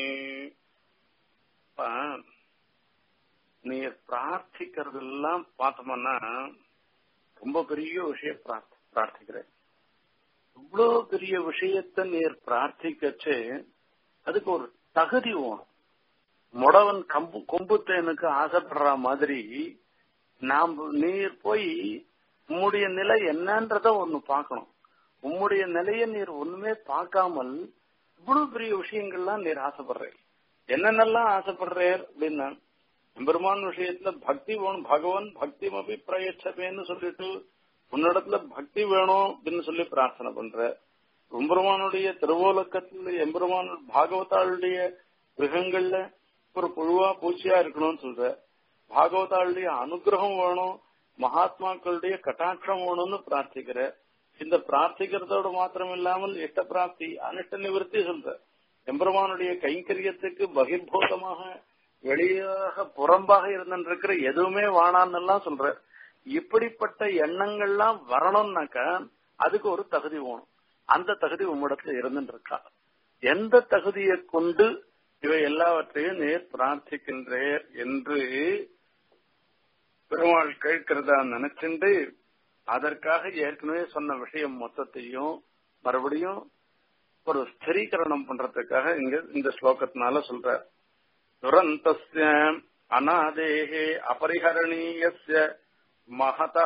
[SPEAKER 1] நீர் பிரார்த்திக்கிறதெல்லாம் பார்த்தோம்னா ரொம்ப பெரிய விஷயம் பிரார்த்திக்கிறேன் இவ்வளவு பெரிய விஷயத்த நீர் பிரார்த்திக்கச்சு அதுக்கு ஒரு தகுதி வேணும் முடவன் கம்பு கொம்புத்தேனுக்கு ஆசைப்படுற மாதிரி நாம் நீர் போய் உம்முடைய நிலை என்னன்றத ஒண்ணு பார்க்கணும் உம்முடைய நிலைய நீர் ஒண்ணுமே பார்க்காமல் இவ்வளவு பெரிய விஷயங்கள்லாம் நீர் ஆசைப்படுறேன் என்னென்னலாம் ஆசைப்படுறேர் அப்படின்னா பெருமான் விஷயத்துல பக்தி வேணும் பகவான் பக்தி மபி பிரயச்சபேன்னு சொல்லிட்டு உன்னிடத்துல பக்தி வேணும் அப்படின்னு சொல்லி பிரார்த்தனை பண்ற எம்பெருமானுடைய திருவோலக்கத்துல எம்பெருமான் பாகவதாளுடைய கிரகங்கள்ல ஒரு புழுவா பூச்சியா இருக்கணும்னு சொல்ற பாகவதாளுடைய அனுகிரகம் வேணும் மகாத்மாக்களுடைய கட்டாட்சம் வேணும்னு பிரார்த்திக்கிற இந்த பிரார்த்திக்கிறதோடு மாத்திரம் இல்லாமல் இஷ்ட பிராப்தி அனிஷ்ட நிவர்த்தி சொல்ற எம்பெருமானுடைய கைங்கரியத்துக்கு பகிர்பூதமாக வெளியாக புறம்பாக இருந்திருக்கிற எதுவுமே வானான்னு எல்லாம் சொல்ற இப்படிப்பட்ட எண்ணங்கள்லாம் வரணும்னாக்கா அதுக்கு ஒரு தகுதி வேணும் அந்த தகுதி உம்மிடத்துல இருந்துட்டு இருக்கா எந்த தகுதியை கொண்டு இவை எல்லாவற்றையும் நேர் பிரார்த்திக்கின்றேர் என்று பெருமாள் கேட்கிறதா நினைச்சுண்டு அதற்காக ஏற்கனவே சொன்ன விஷயம் மொத்தத்தையும் மறுபடியும் ஒரு ஸ்திரீகரணம் பண்றதுக்காக இங்க இந்த ஸ்லோகத்தினால சொல்ற துரந்தஸ்ய அநாதேகே அபரிஹரணீயஸ்ய மகதா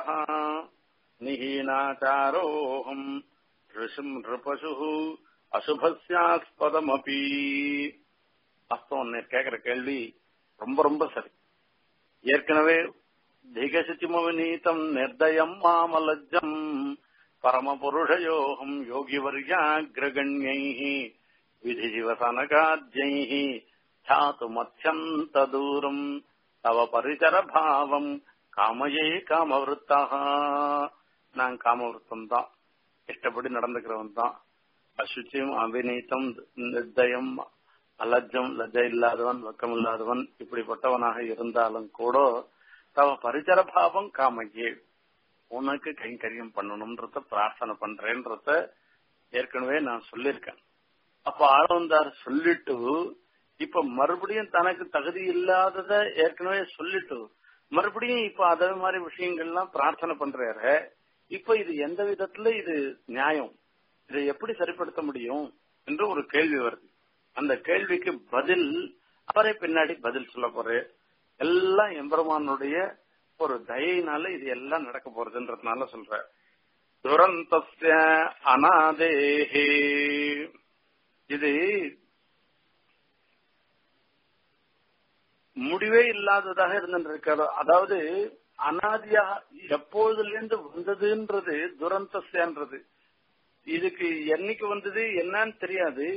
[SPEAKER 1] நிஹீனாச்சாரோகம் ரிஷம் நிருபசு அசுபஸ்யாஸ்பதமபி வாஸ்தவம் கேக்குற கேள்வி ரொம்ப ரொம்ப சரி ஏற்கனவே திகசிச்சிமவிநீதம் நிர்தயம் மாமலஜம் பரமபுருஷயோகம் யோகிவர்யாகிரகண்யை விதிஜிவசனகாத்யை ध्यातुमत्यन्त दूरम् तव परिचरभावम् காமயே காமவிருத்தாக நான் காமவிருத்தம் தான் இஷ்டப்படி நடந்துக்கிறவன் தான் அசுச்சியம் அபிநீத்தம் நிர்தயம் அலஜம் லஜ்ஜ இல்லாதவன் வெக்கம் இல்லாதவன் இப்படிப்பட்டவனாக இருந்தாலும் கூட தவ பரிச்சர பாவம் காமையே உனக்கு கைங்கரியம் பண்ணணும்ன்றத பிரார்த்தனை பண்றேன்றத ஏற்கனவே நான் சொல்லியிருக்கேன் அப்ப ஆளவந்தார் சொல்லிட்டு இப்ப மறுபடியும் தனக்கு தகுதி இல்லாதத ஏற்கனவே சொல்லிட்டு மறுபடியும் இப்ப அதே மாதிரி விஷயங்கள்லாம் பிரார்த்தனை பண்றாரு இப்ப இது எந்த விதத்துல இது நியாயம் இதை எப்படி சரிப்படுத்த முடியும் என்று ஒரு கேள்வி வருது அந்த கேள்விக்கு பதில் அவரே பின்னாடி பதில் சொல்ல போறாரு எல்லாம் எம்பெருமானுடைய ஒரு தயினால இது எல்லாம் நடக்க போறதுன்றதுனால சொல்ற துரந்தஸ்ய அநாதேஹே இது முடிவே இல்லாததாக இருந்திருக்காரு அதாவது அனாதியா எப்போதுல இருந்து வந்ததுன்றது துரந்தஸ்யன்றது இதுக்கு என்னைக்கு வந்தது என்னன்னு தெரியாது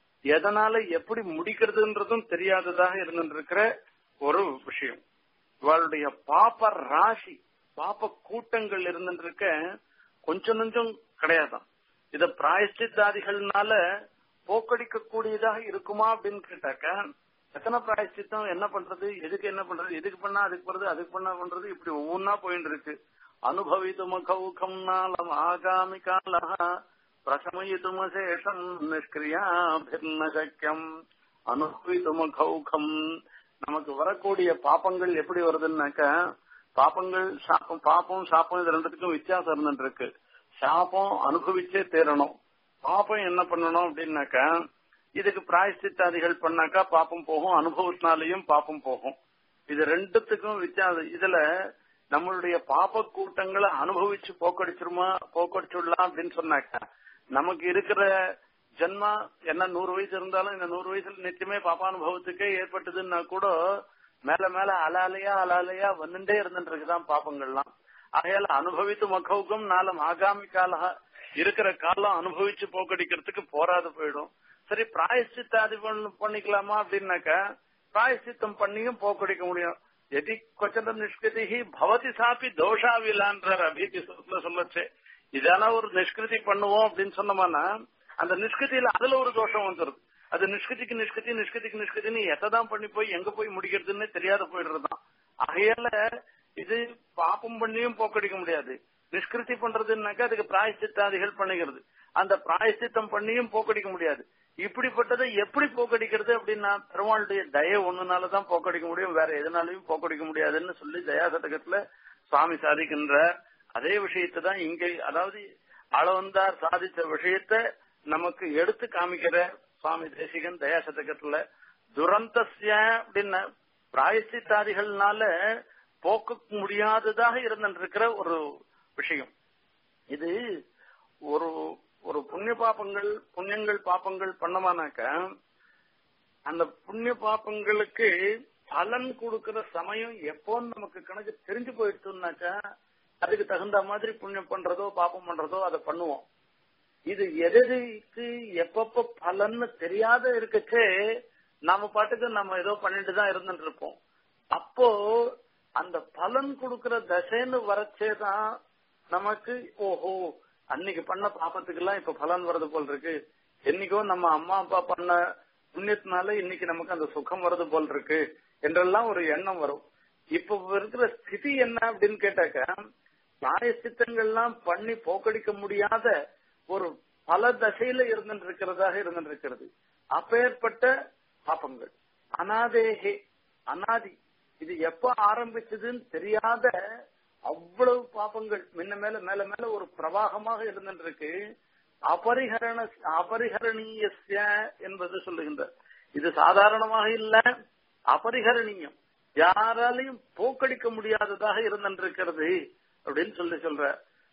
[SPEAKER 1] எதனால எப்படி முடிக்கிறதுன்றதும் தெரியாததாக இருந்திருக்கிற ஒரு விஷயம் இவளுடைய பாப்ப ராசி பாப்ப கூட்டங்கள் இருந்துருக்க கொஞ்சம் நஞ்சம் கிடையாதான் இத பிராயஷ்டித்தாதிகள்னால போக்கடிக்க கூடியதாக இருக்குமா அப்படின்னு கேட்டாக்க எத்தனை பிராயஷ்டித்தம் என்ன பண்றது எதுக்கு என்ன பண்றது எதுக்கு பண்ணா அதுக்கு பண்றது அதுக்கு பண்ணா பண்றது இப்படி ஒவ்வொன்னா போயிட்டு இருக்கு அனுபவித்துமகௌகம் நாளம் ஆகாமி காலஹா பிரசமயித்துமசேஷம் நிஷ்கிரியாபிர்ன சக்கியம் அனுபவித்துமகௌகம் நமக்கு வரக்கூடிய பாப்பங்கள் எப்படி வருதுன்னாக்க பாப்பங்கள் சாப்பம் பாப்பம் சாப்பம் இது ரெண்டுத்துக்கும் வித்தியாசம் இருந்துட்டு இருக்கு சாப்பம் அனுபவிச்சே தேரணும் பாப்பம் என்ன பண்ணணும் அப்படின்னாக்க இதுக்கு பிராயஷ்டித்தாதிகள் பண்ணாக்கா பாப்பம் போகும் அனுபவத்தினாலையும் பாப்பம் போகும் இது ரெண்டுத்துக்கும் வித்தியாசம் இதுல நம்மளுடைய பாப்ப கூட்டங்களை அனுபவிச்சு போக்கடிச்சிருமா போக்கடிச்சுடலாம் அப்படின்னு சொன்னாக்கா நமக்கு இருக்கிற ஜென்மா என்ன நூறு வயசு இருந்தாலும் இந்த நூறு வயசுல நிச்சயமே பாப்பானுபவத்துக்கே ஏற்பட்டதுன்னா கூட மேல மேல அலாலையா அலாலையா வந்துட்டே இருந்துட்டு இருக்குதான் பாப்பங்கள்லாம் ஆகையால அனுபவித்து மகவுக்கும் நாளம் ஆகாமி காலா இருக்கிற காலம் அனுபவிச்சு போக்கடிக்கிறதுக்கு போராது போயிடும் சரி பிராயசித்தாதி பண்ணிக்கலாமா அப்படின்னாக்கா பிராயசித்தம் பண்ணியும் போக்கடிக்க முடியும் எதி கொச்சந்த நிஷ்கிருதி பவதி சாப்பி தோஷாவிலான்றார் அபிதி சொல்லச்சே இதான ஒரு நிஷ்கிருதி பண்ணுவோம் அப்படின்னு சொன்னோம்னா அந்த நிஷ்கிருதியில அதுல ஒரு தோஷம் வந்துருது அது நிஷ்கிருதிக்கு நிஷ்கிருதி நிஷ்கிருதிக்கு நிஷ்கிருதின்னு எத்ததான் பண்ணி போய் எங்க போய் முடிக்கிறதுன்னு தெரியாத போயிடுறதுதான் ஆகையால இது பாப்பம் பண்ணியும் போக்கடிக்க முடியாது நிஷ்கிருதி பண்றதுன்னாக்கா அதுக்கு பிராயசித்தாதிகள் பண்ணுகிறது அந்த பிராயசித்தம் பண்ணியும் போக்கடிக்க முடியாது இப்படிப்பட்டதை எப்படி போக்கடிக்கிறது அப்படின்னா பெருமாளுடைய தய ஒண்ணுனாலதான் போக்கடிக்க முடியும் வேற எதனாலையும் போக்கடிக்க முடியாதுன்னு சொல்லி தயா சதகத்துல சுவாமி சாதிக்கின்ற அதே விஷயத்தை தான் இங்க அதாவது அளவந்தார் சாதித்த விஷயத்த நமக்கு எடுத்து காமிக்கிற சுவாமி தேசிகன் தயா சதகத்துல துரந்தஸ்ய அப்படின்னா பிராயசித்தாதிகள்னால போக்க முடியாததாக இருந்திருக்கிற ஒரு விஷயம் இது ஒரு ஒரு புண்ணிய பாப்பங்கள் புண்ணியங்கள் பாப்பங்கள் பண்ணமானாக்க அந்த புண்ணிய பாப்பங்களுக்கு பலன் கொடுக்கிற சமயம் எப்போன்னு நமக்கு கணக்கு தெரிஞ்சு போயிடுச்சுனாக்கா அதுக்கு தகுந்த மாதிரி புண்ணியம் பண்றதோ பாப்பம் பண்றதோ அதை பண்ணுவோம் இது எதுக்கு எப்பப்ப பலன்னு தெரியாத இருக்கச்சே நம்ம பாட்டுக்கு நம்ம ஏதோ பண்ணிட்டு தான் இருந்துட்டு இருப்போம் அப்போ அந்த பலன் கொடுக்கிற தசைன்னு வரச்சேதான் நமக்கு ஓஹோ அன்னைக்கு பண்ண பாப்பத்துக்கு எல்லாம் இப்ப பலன் வருது போல் இருக்கு என்னைக்கோ நம்ம அம்மா அப்பா பண்ண புண்ணியத்தினால இன்னைக்கு நமக்கு அந்த சுகம் வருது போல் இருக்கு என்றெல்லாம் ஒரு எண்ணம் வரும் இப்ப இருக்கிற ஸ்திதி என்ன அப்படின்னு கேட்டாக்க பிராயசித்தங்கள்லாம் பண்ணி போக்கடிக்க முடியாத ஒரு பல தசையில இருந்துட்டு இருக்கிறதாக இருந்துட்டு இருக்கிறது அப்பேற்பட்ட பாப்பங்கள் அனாதேகே அனாதி இது எப்ப ஆரம்பிச்சதுன்னு தெரியாத அவ்வளவு பாப்பங்கள் முன்ன மேல மேல மேல ஒரு பிரவாகமாக இருந்துட்டு இருக்கு அபரிகரண அபரிகரணீய என்பது சொல்லுகின்ற இது சாதாரணமாக இல்ல அபரிகரணீயம் யாராலையும் போக்கடிக்க முடியாததாக இருந்திருக்கிறது அப்படின்னு சொல்லி சொல்ற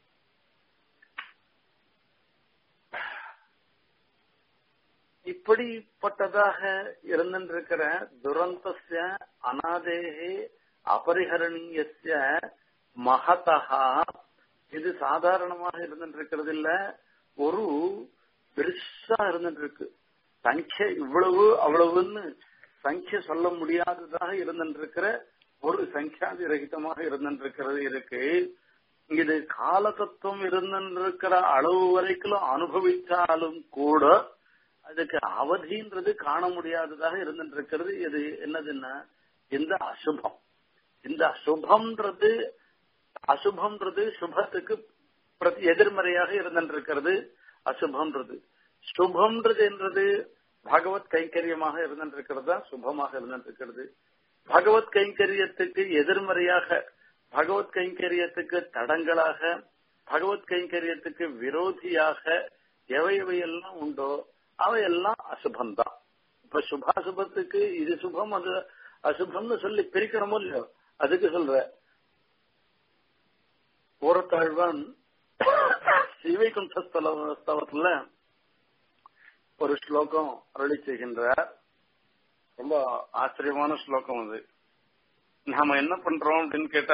[SPEAKER 1] இப்படிப்பட்டதாக இருந்திருக்கிற துரந்தஸ்ய அநாதேகே அபரிகரணீய மகதா இது சாதாரணமாக இருந்திருக்கிறது இல்ல ஒரு பெருசா இருந்துட்டு இருக்கு சங்கிய இவ்வளவு அவ்வளவுன்னு சங்கிய சொல்ல முடியாததாக இருந்திருக்கிற ஒரு சங்கியாதி ரகிதமாக இருந்திருக்கிறது இருக்கு இது கால தத்துவம் இருந்திருக்கிற அளவு வரைக்கும் அனுபவிச்சாலும் கூட அதுக்கு அவதின்றது காண முடியாததாக இருந்திருக்கிறது இது என்னதுன்னா இந்த அசுபம் இந்த அசுபம்ன்றது அசுபம்ன்றது சுபத்துக்கு பிரதி எதிர்மறையாக இருந்திருக்கிறது அசுபம்ன்றது சுபம்ன்றது என்றது பகவத் கைங்கரியமாக இருந்திருக்கிறது தான் சுபமாக இருந்திருக்கிறது பகவத் கைங்கரியத்துக்கு எதிர்மறையாக பகவத் கைங்கரியத்துக்கு தடங்களாக பகவத் கைங்கரியத்துக்கு விரோதியாக எவை எவையெல்லாம் உண்டோ அவையெல்லாம் அசுபம்தான் இப்ப சுபாசுபத்துக்கு இது சுபம் அது அசுபம்னு சொல்லி பிரிக்கணுமோ இல்லையோ அதுக்கு சொல்ற ஓரத்தாழ்வான் ஸ்ரீவைகுண்டஸ்தலத்துல ஒரு ஸ்லோகம் அருளி செய்கின்றார் ரொம்ப ஆச்சரியமான ஸ்லோகம் அது நாம என்ன பண்றோம் அப்படின்னு கேட்டா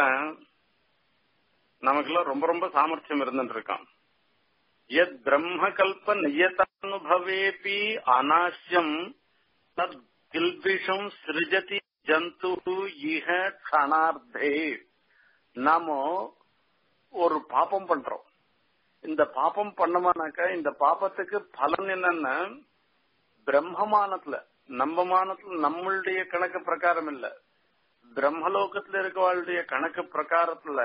[SPEAKER 1] நமக்கெல்லாம் ரொம்ப ரொம்ப சாமர்த்தியம் இருந்துட்டு இருக்கான் எத் பிரம்மகல்ப நியதானுபவேபி அநாசியம் தத் கில்பிஷம் சிருஜதி ஜந்து இஹ கணார்த்தே நாம ஒரு பாப்பம் பண்றோம் இந்த பாப்பம் பண்ணமானாக்கா இந்த பாப்பத்துக்கு பலன் என்னன்னா பிரம்மமானத்துல நம்ம மானத்துல நம்மளுடைய கணக்கு பிரகாரம் இல்ல பிரம்மலோகத்துல இருக்கவாளுடைய கணக்கு பிரகாரத்துல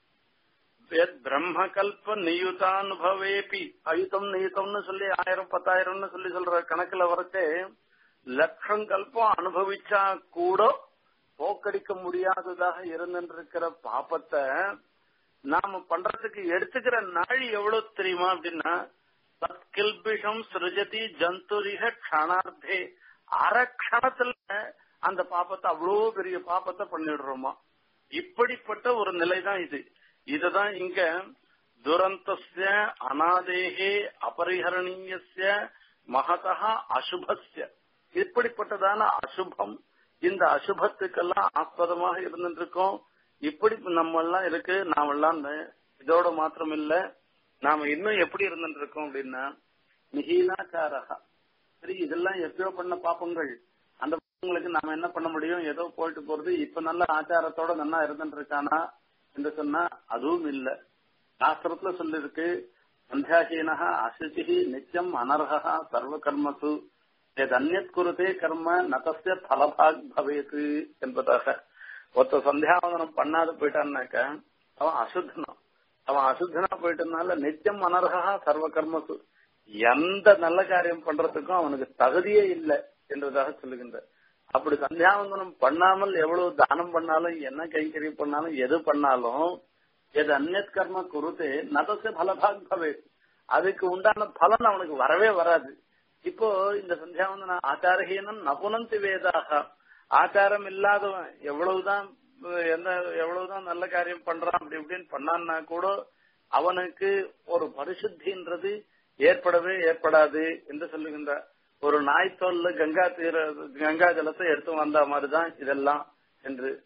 [SPEAKER 1] பிரம்மகல்ப நியுதானுபவேபி அயுதம் நியுதம்னு சொல்லி ஆயிரம் பத்தாயிரம்னு சொல்லி சொல்ற கணக்குல வரச்சே லட்சம் கல்பம் அனுபவிச்சா கூட போக்கடிக்க முடியாததாக இருந்திருக்கிற பாப்பத்தை நாம பண்றதுக்கு எடுத்துக்கிற நாழி எவ்வளவு தெரியுமா அப்படின்னா தத்கில்பிஷம் சிருஜதி ஜந்துரிக க்ஷணார்த்தே அரை க்ஷணத்துல அந்த பாப்பத்தை அவ்வளோ பெரிய பாப்பத்தை பண்ணிடுறோமா இப்படிப்பட்ட ஒரு நிலைதான் இது இதுதான் இங்க துரந்தஸ்ய அநாதேகே அபரிஹரணீயஸ்ய மகதா அசுபஸ்ய இப்படிப்பட்டதான அசுபம் இந்த அசுபத்துக்கெல்லாம் ஆஸ்பதமாக இருந்துட்டு இருக்கோம் இப்படி நம்ம எல்லாம் இருக்கு நாமெல்லாம் இதோட மாத்திரம் இல்ல நாம இன்னும் எப்படி இருந்துட்டு இருக்கோம் அப்படின்னா மிகிலாச்சாரகா சரி இதெல்லாம் எப்பயோ பண்ண பாப்பங்கள் அந்த பாப்பங்களுக்கு நாம என்ன பண்ண முடியும் ஏதோ போயிட்டு போறது இப்ப நல்ல ஆச்சாரத்தோட நல்லா இருந்துட்டு இருக்கானா என்று சொன்னா அதுவும் இல்ல சாஸ்திரத்துல சொல்லிருக்கு சந்தியாஹீனஹா அசுச்சி நித்தியம் அனர்ஹா சர்வ கர்மசு எது அந்நத் குருதே கர்ம நதஸ்ய பலபாக் பவேது என்பதாக ஒருத்த சந்தியாவதனம் பண்ணாத போயிட்டான்னாக்க அவன் அசுத்தனம் அவன் அசுத்தனா போயிட்டனால நித்தியம் அனர்ஹா சர்வ கர்மசு எந்த நல்ல காரியம் பண்றதுக்கும் அவனுக்கு தகுதியே இல்லை என்றதாக சொல்லுகின்ற அப்படி சந்தியாவந்தனம் பண்ணாமல் எவ்வளவு தானம் பண்ணாலும் என்ன கைங்கரியம் பண்ணாலும் எது பண்ணாலும் எது அந்நத் கர்ம குருத்து நதச பலபாக் பவே அதுக்கு உண்டான பலன் அவனுக்கு வரவே வராது இப்போ இந்த சந்தியாவந்தன ஆச்சாரஹீனம் நபுனந்தி வேதாக ஆச்சாரம் இல்லாதவன் எவ்வளவுதான் எந்த எவ்வளவுதான் நல்ல காரியம் பண்றான் அப்படி இப்படின்னு பண்ணான்னா கூட அவனுக்கு ஒரு பரிசுத்தின்றது ஏற்படவே ஏற்படாது என்று சொல்லுகின்றார் ஒரு நாய் தோல்ல கங்கா தீர கங்கா ஜலத்தை எடுத்து வந்த மாதிரிதான் இதெல்லாம் என்று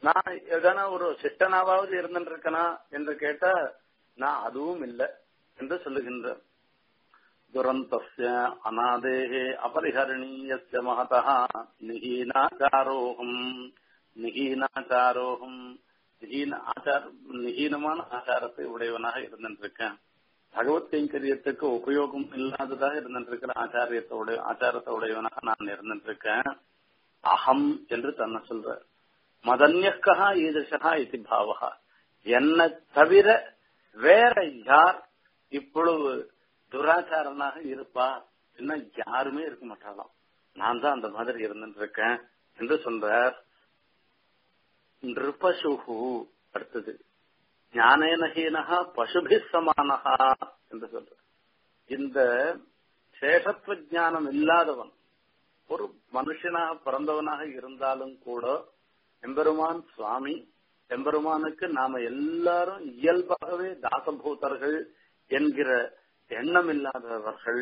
[SPEAKER 1] நான் எதனா ஒரு சிஷ்டனாவது இருந்துட்டு இருக்கனா என்று கேட்டா நான் அதுவும் இல்லை என்று சொல்லுகின்ற துரந்தஸ்ய அநாதேகே அபரிஹரணீயஸ்ய மகதः நிஹீனாச்சாரோகம் நிஹீனாச்சாரோகம் நிஹீன ஆச்சார நிஹீனமான ஆச்சாரத்தை உடையவனாக இருந்திருக்கேன் பகவத் கைங்கரியத்துக்கு உபயோகம் இல்லாததாக இருந்திருக்கிற ஆச்சாரியத்தோட ஆச்சாரத்தை உடையவனாக நான் இருந்திருக்கேன் அகம் என்று தன்னை சொல்ற மதன்யக்கா ஈதசகா இது பாவகா என்னை தவிர வேற யார் இப்பொழுது துராச்சாரனாக இருப்பா என்ன யாருமே இருக்க மாட்டாளாம் நான் தான் அந்த மாதிரி இருந்துட்டு இருக்கேன் என்று சொல்றார் நிருபசுகு அடுத்தது ஞானேனஹீனகா பசுபி சமானகா என்று சொல்ற இந்த சேஷத்துவ ஞானம் இல்லாதவன் ஒரு மனுஷனாக பிறந்தவனாக இருந்தாலும் கூட எம்பெருமான் சுவாமி எம்பெருமானுக்கு நாம எல்லாரும் இயல்பாகவே தாசபூதர்கள் என்கிற எண்ணம் இல்லாதவர்கள்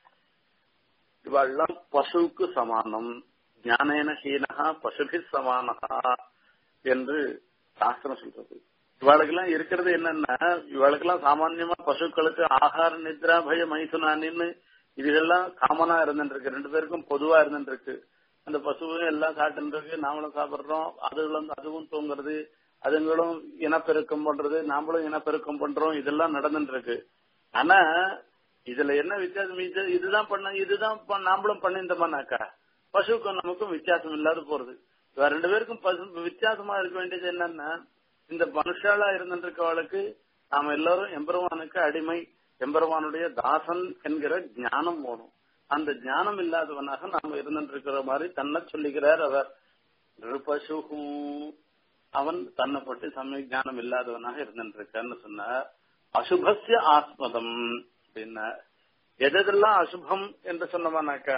[SPEAKER 1] இவெல்லாம் பசுவுக்கு சமானம் ஞானேன ஹீனகா பசுபி சமானகா என்று சாஸ்திரம் சொல்றது இவாளுக்கெல்லாம் இருக்கிறது என்னன்னா இவாளுக்கெல்லாம் சாமான்யமா பசுக்களுக்கு ஆகார நித்ரா பய மைசுனானின்னு இதுகெல்லாம் காமனா இருந்துட்டு இருக்கு ரெண்டு பேருக்கும் பொதுவா இருந்துட்டு இருக்கு அந்த பசுவும் எல்லாம் சாப்பிட்டு இருக்கு நாமளும் சாப்பிடுறோம் அதுகளும் அதுவும் தூங்குறது அதுங்களும் இனப்பெருக்கம் பண்றது நாமளும் இனப்பெருக்கம் பண்றோம் இதெல்லாம் நடந்துட்டு இருக்கு ஆனா இதுல என்ன வித்தியாசம் இது இதுதான் பண்ண இதுதான் ப- நாமளும் பண்ணியிருந்தோமானாக்கா பசுவுக்கும் நமக்கும் வித்தியாசம் இல்லாத போறது இவ ரெண்டு பேருக்கும் பசு வித்தியாசமா இருக்க வேண்டியது என்னன்னா இந்த மனுஷாலா இருந்துட்டு இருக்கவளுக்கு நாம எல்லாரும் எம்பெருமானுக்கு அடிமை எம்பெருமானுடைய தாசன் என்கிற ஞானம் வேணும் அந்த ஞானம் இல்லாதவனாக நாம இருந்துட்டு இருக்கிற மாதிரி தன்னை சொல்லுகிறார் அவர் நிருபசுகு அவன் தன்னை பற்றி சமய ஞானம் இல்லாதவனாக இருந்துட்டு இருக்கான்னு சொன்னார் அசுபஸ்ய ஆஸ்மதம் அப்படின்னா எதெல்லாம் அசுபம் என்று சொன்னோம்னாக்கா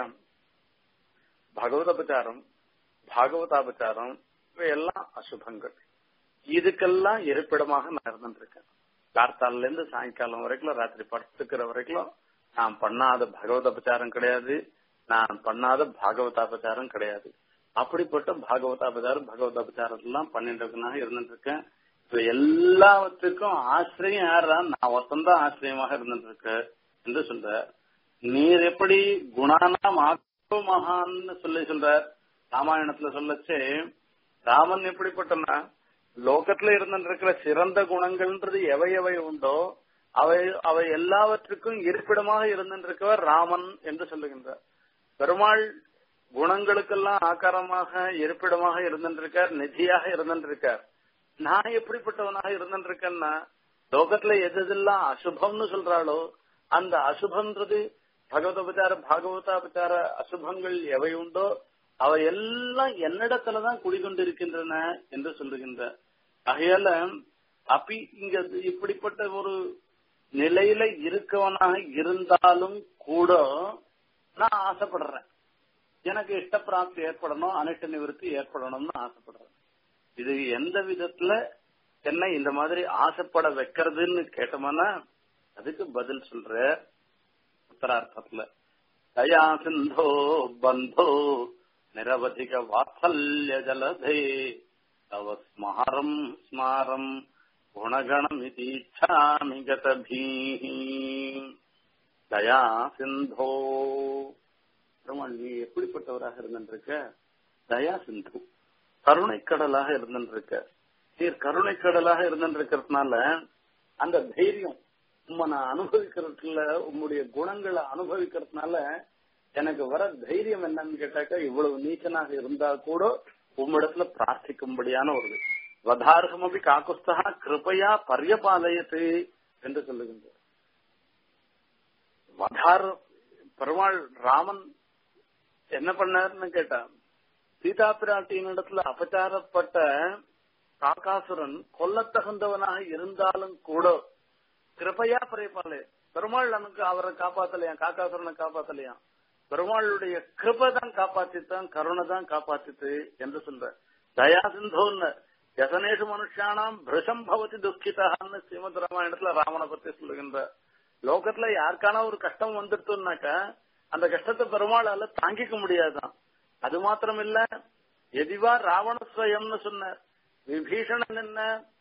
[SPEAKER 1] பகவதபச்சாரம் பாகவதாபச்சாரம் இவையெல்லாம் அசுபங்கள் இதுக்கெல்லாம் இருப்பிடமாக நான் இருந்துருக்கேன் கார்த்தால இருந்து சாயங்காலம் வரைக்கும் ராத்திரி படுத்துக்கிற வரைக்கும் நான் பண்ணாத பகவதபச்சாரம் கிடையாது நான் பண்ணாத பாகவதாபச்சாரம் கிடையாது அப்படிப்பட்ட பாகவதாபச்சாரம் பகவதாபச்சாரம் எல்லாம் பண்ணிட்டு இருக்கனாக இருந்துட்டு இருக்கேன் இது எல்லாவற்றுக்கும் ஆசிரியம் யாரா நான் ஒருத்தந்தான் ஆசிரியமாக இருந்துட்டு இருக்கு என்று சொல்ற நீர் எப்படி குணானாம் ஆக்கோ மகான்னு சொல்லி சொல்றார் ராமாயணத்துல சொல்லச்சே ராமன் எப்படிப்பட்டனா லோகத்துல இருந்துட்டு இருக்கிற சிறந்த குணங்கள்ன்றது எவை எவை உண்டோ அவை அவை எல்லாவற்றுக்கும் இருப்பிடமாக இருந்திருக்கவர் ராமன் என்று சொல்லுகின்றார் பெருமாள் குணங்களுக்கெல்லாம் ஆக்காரமாக இருப்பிடமாக இருந்திருக்கார் நிதியாக இருந்திருக்கார் நான் எப்படிப்பட்டவனாக இருந்திருக்கேன்னா லோகத்துல எது எதெல்லாம் அசுபம்னு சொல்றாளோ அந்த அசுபம்ன்றது பகவதோபச்சார பாகவதாபச்சார அசுபங்கள் எவை உண்டோ அவை எல்லாம் என்னிடத்துலதான் குடிகொண்டிருக்கின்றன என்று சொல்லுகின்ற ஆகையால அப்பி இங்க இப்படிப்பட்ட ஒரு நிலையில இருக்கவனாக இருந்தாலும் கூட நான் ஆசைப்படுறேன் எனக்கு இஷ்டப்பிராப்தி ஏற்படணும் அனிஷ்ட நிவர்த்தி ஏற்படணும்னு ஆசைப்படுறேன் இது எந்த விதத்துல என்ன இந்த மாதிரி ஆசைப்பட வைக்கிறதுன்னு கேட்டோம்னா அதுக்கு பதில் சொல்ற உத்தரார்த்தத்துல தயா சிந்தோ பந்தோ நிரவதிக வாத்சல்ய ஜலதே தவ ஸ்மாரம் ஸ்மாரம் குணகணமிதி இச்சாமி கதபீஹி தயா சிந்தோ பெருமாள் நீ எப்படிப்பட்டவராக இருந்திருக்க தயா சிந்து கருணைக்கடலாக இருந்திருக்க நீர் கருணைக்கடலாக இருந்திருக்கிறதுனால அந்த தைரியம் உம்மை நான் அனுபவிக்கிறதுல உம்முடைய குணங்களை அனுபவிக்கிறதுனால எனக்கு வர தைரியம் என்னன்னு கேட்டாக்கா இவ்வளவு நீச்சனாக இருந்தா கூட உம்மிடத்துல பிரார்த்திக்கும்படியான ஒரு வதார்கமபி காக்குஸ்தா கிருபையா பரியபாலயத்து என்று சொல்லுகின்றார் வதார் பெருமாள் ராமன் என்ன பண்ணாருன்னு கேட்டா சீதா பிராட்டியின் இடத்துல அபச்சாரப்பட்ட காக்காசுரன் கொல்லத்தகுந்தவனாக இருந்தாலும் கூட கிருபையா பரியபாலே பெருமாள் நமக்கு அவரை காப்பாத்தலையா காக்காசுரனை காப்பாத்தலையா பெருமாளுடைய கிருபை தான் காப்பாத்தித்தான் கருணை தான் காப்பாத்தித்து என்று சொல்ற தயா சிந்தோன்னு யசனேஷு மனுஷானாம் பிரஷம் பவதி துக்கிதான்னு ஸ்ரீமத் ராமாயணத்துல ராமனை பத்தி சொல்லுகின்ற லோகத்துல யாருக்கான ஒரு கஷ்டம் வந்துட்டுனாக்கா அந்த கஷ்டத்தை பெருமாளால தாங்கிக்க முடியாதான் அது மாத்திரம் இல்ல எதிவா ராவண ஸ்வயம்னு சொன்னார் விபீஷணன் என்ன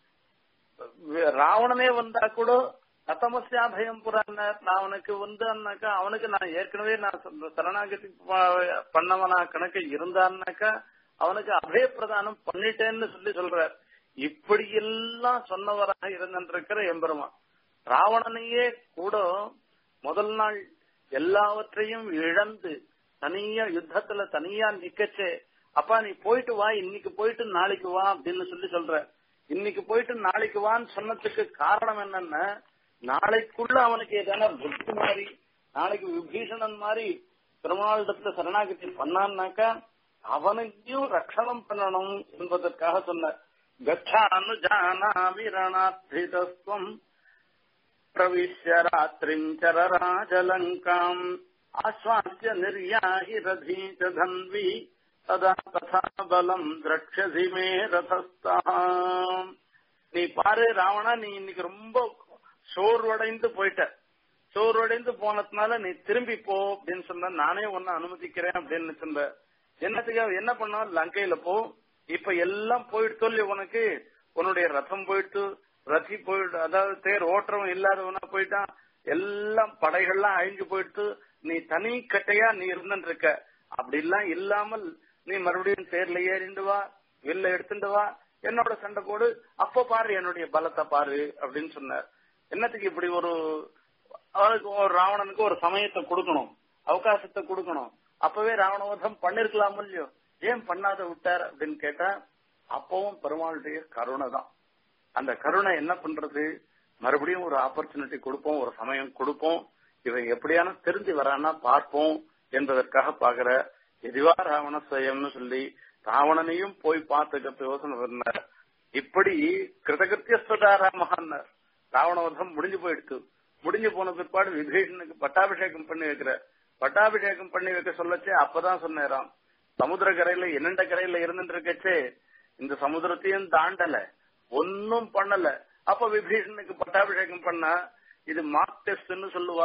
[SPEAKER 1] ராவணனே வந்தா கூட அத்தமசியா பயம் புறான்னார் நான் அவனுக்கு வந்தான்னாக்கா அவனுக்கு நான் ஏற்கனவே நான் சரணாகதி பண்ணவனா கணக்கு இருந்தான்னாக்கா அவனுக்கு அபய பிரதானம் பண்ணிட்டேன்னு சொல்லி சொல்றார் இப்படி எல்லாம் சொன்னவராக இருந்திருக்கிற எம்பெருமான் ராவணனையே கூட முதல் நாள் எல்லாவற்றையும் இழந்து தனியா யுத்தத்துல தனியா நிக்கச்சே அப்பா நீ போயிட்டு வா இன்னைக்கு போயிட்டு நாளைக்கு வா அப்படின்னு சொல்லி சொல்ற இன்னைக்கு போயிட்டு நாளைக்கு வான்னு சொன்னதுக்கு காரணம் என்னன்னா நாளைக்குள்ள அவனுக்கு ஏதான புத்தி மாதிரி நாளைக்கு விபீஷணன் மாதிரி பெருமாளிடத்துல சரணாகதி பண்ணான்னாக்கா அவனையும் ரட்சணம் பண்ணணும் என்பதற்காக சொன்ன கச்சானு ஜானாமி ரணார்த்திதஸ்வம் பிரவிஷ்ய ராத்திரிஞ்சர ராஜலங்காம் ஆஸ்வாசிய நிர்யாஹி ரதீச்ச தன்வி ததா ததா பலம் திரட்சசி மே ரதஸ்தாம் நீ பாரு ராவணா நீ இன்னைக்கு ரொம்ப சோர்வடைந்து போயிட்ட சோர்வடைந்து போனதுனால நீ திரும்பி போ அப்படின்னு சொன்ன நானே உன்னை அனுமதிக்கிறேன் அப்படின்னு சொன்ன என்னத்துக்கு என்ன பண்ண லங்கையில போ இப்ப எல்லாம் போயிட்டு சொல்லி உனக்கு உன்னுடைய ரதம் போயிட்டு ரதி போயிட்டு அதாவது தேர் ஓட்டுறவன் இல்லாதவனா போயிட்டான் எல்லாம் படைகள்லாம் அழிஞ்சு போயிட்டு நீ தனி கட்டையா நீ இருந்துட்டு இருக்க அப்படி எல்லாம் இல்லாமல் நீ மறுபடியும் தேர்ல ஏறிண்டு வா வெளில எடுத்துட்டு வா என்னோட சண்டை போடு அப்ப பாரு என்னுடைய பலத்தை பாரு அப்படின்னு சொன்னார் என்னத்துக்கு இப்படி ஒரு அவனுக்கு ஒரு ராவணனுக்கு ஒரு சமயத்தை கொடுக்கணும் அவகாசத்தை கொடுக்கணும் அப்பவே ராவணவதம் பண்ணிருக்கலாம் இல்லையோ ஏன் பண்ணாத விட்டார் அப்படின்னு கேட்டா அப்பவும் பெருமாளுடைய கருணை தான் அந்த கருணை என்ன பண்றது மறுபடியும் ஒரு ஆப்பர்ச்சுனிட்டி கொடுப்போம் ஒரு சமயம் கொடுப்போம் இவன் எப்படியான தெரிஞ்சு வரான்னா பார்ப்போம் என்பதற்காக பாக்குற எதிவா ராவண சுயம்னு சொல்லி ராவணனையும் போய் பார்த்துக்க யோசனை பண்ணார் இப்படி கிருதகிருத்தியஸ்வதாரா மகான்னார் ராவணவதம் முடிஞ்சு போயிடுச்சு முடிஞ்சு போன பிற்பாடு விபீஷனுக்கு பட்டாபிஷேகம் பண்ணி வைக்கிற பட்டாபிஷேகம் பண்ணி வைக்க சொல்லச்சே அப்பதான் சொன்னேராம் சமுத்திர கரையில என்னென்ன கரையில இருந்துட்டு இருக்கச்சே இந்த சமுத்திரத்தையும் தாண்டல ஒன்னும் பண்ணல அப்ப விபீஷனுக்கு பட்டாபிஷேகம் பண்ணா இது மார்க் டெஸ்ட்னு சொல்லுவா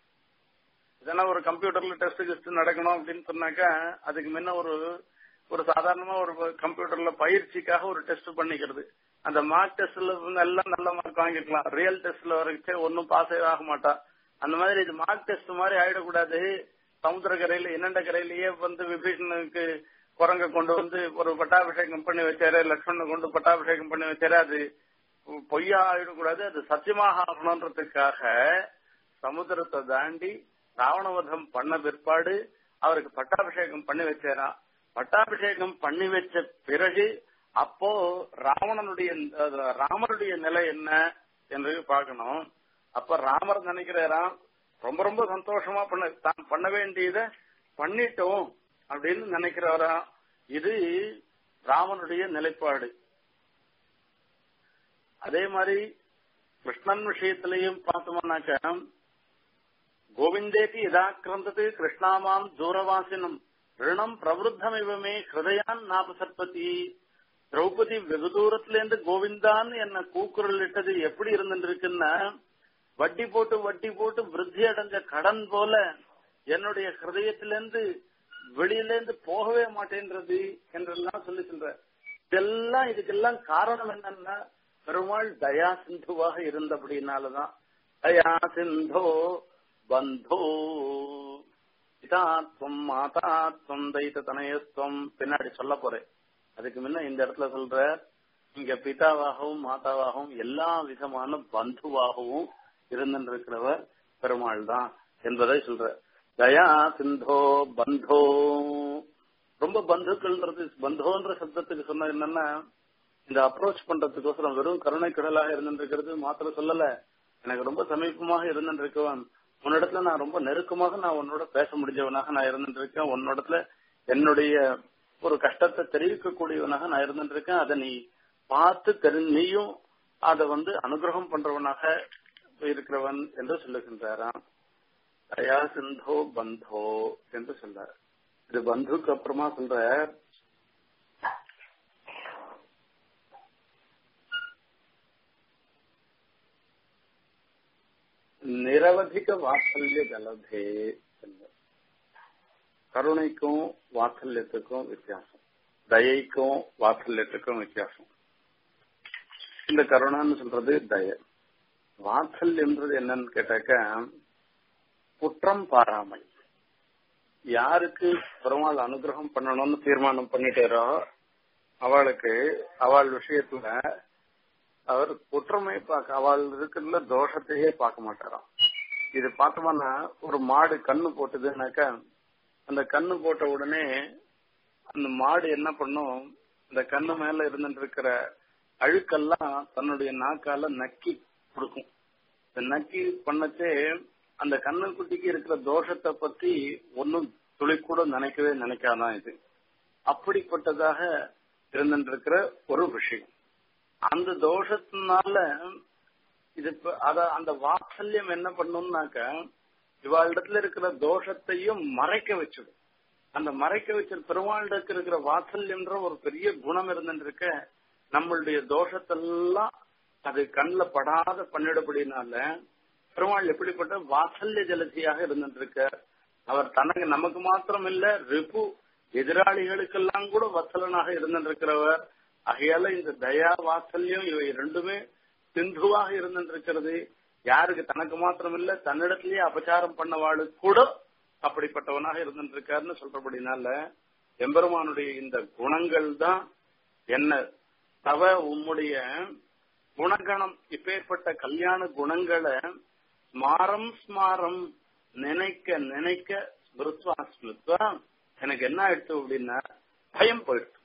[SPEAKER 1] இதெல்லாம் ஒரு கம்ப்யூட்டர்ல டெஸ்ட் கிஸ்ட் நடக்கணும் அப்படின்னு சொன்னாக்கா அதுக்கு முன்ன ஒரு ஒரு சாதாரணமா ஒரு கம்ப்யூட்டர்ல பயிற்சிக்காக ஒரு டெஸ்ட் பண்ணிக்கிறது அந்த மார்க் டெஸ்ட்ல எல்லாம் நல்ல மார்க் வாங்கிக்கலாம் ரியல் டெஸ்ட்ல வரைச்சே ஒன்னும் பாஸ் ஆக மாட்டா அந்த மாதிரி இது மார்க் டெஸ்ட் மாதிரி ஆயிடக்கூடாது சமுத்திர கரையில என்னென்ன கரையிலேயே வந்து விபீஷனுக்கு குரங்க கொண்டு வந்து ஒரு பட்டாபிஷேகம் பண்ணி வச்சாரு லக்ஷ்மணனை கொண்டு பட்டாபிஷேகம் பண்ணி வச்சாரு அது பொய்யா ஆயிடக்கூடாது அது சத்தியமாக ஆகணுன்றதுக்காக சமுத்திரத்தை தாண்டி ராவணவதம் பண்ண பிற்பாடு அவருக்கு பட்டாபிஷேகம் பண்ணி வச்சாராம் பட்டாபிஷேகம் பண்ணி வச்ச பிறகு அப்போ ராவணனுடைய ராமருடைய நிலை என்ன என்று பார்க்கணும் அப்ப ராமர் நினைக்கிறாராம் ரொம்ப ரொம்ப சந்தோஷமா பண்ண தான் பண்ண வேண்டியத பண்ணிட்டோம் அப்படின்னு நினைக்கிறவரா இது ராமனுடைய நிலைப்பாடு அதே மாதிரி கிருஷ்ணன் விஷயத்திலையும் பார்த்தோம்னாக்க கோவிந்தேக்கு இதாக்கிரந்தது கிருஷ்ணாமாம் தூரவாசினம் ரிணம் பிரவருத்தமிவமே ஹிருதயான் நாபசற்பதி திரௌபதி வெகு தூரத்துல இருந்து கோவிந்தான்னு என்ன கூக்குரல் இட்டது எப்படி இருந்துருக்குன்னா வட்டி போட்டு வட்டி போட்டு விருத்தி அடைஞ்ச கடன் போல என்னுடைய ஹிருதயத்திலிருந்து வெளியிலேருந்து போகவே மாட்டேன்றது என்றெல்லாம் சொல்லி சொல்ற இதெல்லாம் இதுக்கெல்லாம் காரணம் என்னன்னா பெருமாள் தயா சிந்துவாக இருந்தபடினாலதான் தயா சிந்தோ பந்தோ பிதாத்வம் மாதாத்வம் தைத்த தனயஸ்துவம் பின்னாடி சொல்ல போறேன் அதுக்கு முன்ன இந்த இடத்துல சொல்ற இங்க பிதாவாகவும் மாதாவாகவும் எல்லா விதமான பந்துவாகவும் இருந்திருக்கிறவர் பெருமாள் தான் என்பதை சொல்ற தயா சிந்தோ பந்தோ ரொம்ப பந்துக்கள்ன்றது பந்தோன்ற சப்தத்துக்கு சொன்ன என்னன்னா இந்த அப்ரோச் பண்றதுக்கோசரம் வெறும் கருணை கடலாக இருந்திருக்கிறது மாத்திரம் சொல்லல எனக்கு ரொம்ப சமீபமாக இருந்திருக்கவன் உன்னிடத்துல நான் ரொம்ப நெருக்கமாக நான் உன்னோட பேச முடிஞ்சவனாக நான் இருந்திருக்கேன் உன்னோடத்துல என்னுடைய ஒரு கஷ்டத்தை தெரிவிக்கக்கூடியவனாக நான் இருந்திருக்கேன் அதை நீ பார்த்து தெரி நீயும் அதை வந்து அனுகிரகம் பண்றவனாக இருக்கிறவன் என்று சொல்லுகின்றாராம் தயா சிந்தோ பந்தோ என்று சொல்றார் இது பந்துக்கு அப்புறமா சொல்ற நிரவதிக வாத்சல்ய ஜலதே கருணைக்கும் வாத்சல்யத்துக்கும் வித்தியாசம் தயைக்கும் வாத்சல்யத்துக்கும் வித்தியாசம் இந்த கருணான்னு சொல்றது தய வாத்சல்யம்ன்றது என்னன்னு கேட்டாக்க குற்றம் பாராமை யாருக்கு பெருமாள் அனுகிரகம் பண்ணணும்னு தீர்மானம் பண்ணிட்டாரோ அவளுக்கு அவள் விஷயத்துல அவர் குற்றமே பார்க்க அவள் இருக்கிற தோஷத்தையே பார்க்க மாட்டாராம் இது பார்த்தோம்னா ஒரு மாடு கண்ணு போட்டுதுன்னாக்கா அந்த கண்ணு போட்ட உடனே அந்த மாடு என்ன பண்ணும் அந்த கண்ணு மேல இருந்துட்டு இருக்கிற அழுக்கெல்லாம் தன்னுடைய நாக்கால நக்கி கொடுக்கும் இந்த நக்கி பண்ணச்சே அந்த கண்ணுக்குட்டிக்கு இருக்கிற தோஷத்தை பத்தி ஒன்னும் துளி கூட நினைக்கவே நினைக்காதான் இது அப்படிப்பட்டதாக இருந்துருக்கிற ஒரு விஷயம் அந்த தோஷத்தினால இது அத அந்த வாத்சல்யம் என்ன பண்ணும்னாக்க இவாளிடத்துல இருக்கிற தோஷத்தையும் மறைக்க வச்சிடும் அந்த மறைக்க வச்ச பெருமாளிடத்து இருக்கிற வாத்சல்யம்ன்ற ஒரு பெரிய குணம் இருந்துருக்க நம்மளுடைய தோஷத்தெல்லாம் அது கண்ணில் படாத பண்ணிடப்படினால பெருமாள் எப்படிப்பட்ட வாத்சல்ய ஜலதியாக இருந்துருக்க அவர் தனக்கு நமக்கு மாத்திரம் இல்ல ரிபு எதிராளிகளுக்கெல்லாம் கூட வத்சலனாக இருந்திருக்கிறவர் ஆகையால இந்த தயா வாத்சல்யம் இவை ரெண்டுமே சிந்துவாக இருந்திருக்கிறது யாருக்கு தனக்கு மாத்திரம் இல்ல தன்னிடத்திலேயே அபச்சாரம் பண்ணவாளு கூட அப்படிப்பட்டவனாக இருந்திருக்காருன்னு சொல்றபடினால எம்பெருமானுடைய இந்த குணங்கள் தான் என்ன தவ உம்முடைய குணகணம் இப்பேற்பட்ட கல்யாண குணங்களை ஸ்மாரம் ஸ்மாரம் நினைக்க நினைக்க ஸ்மிருத்வா ஸ்மிருத்வா எனக்கு என்ன ஆயிடுச்சு அப்படின்னா பயம் போயிடுச்சு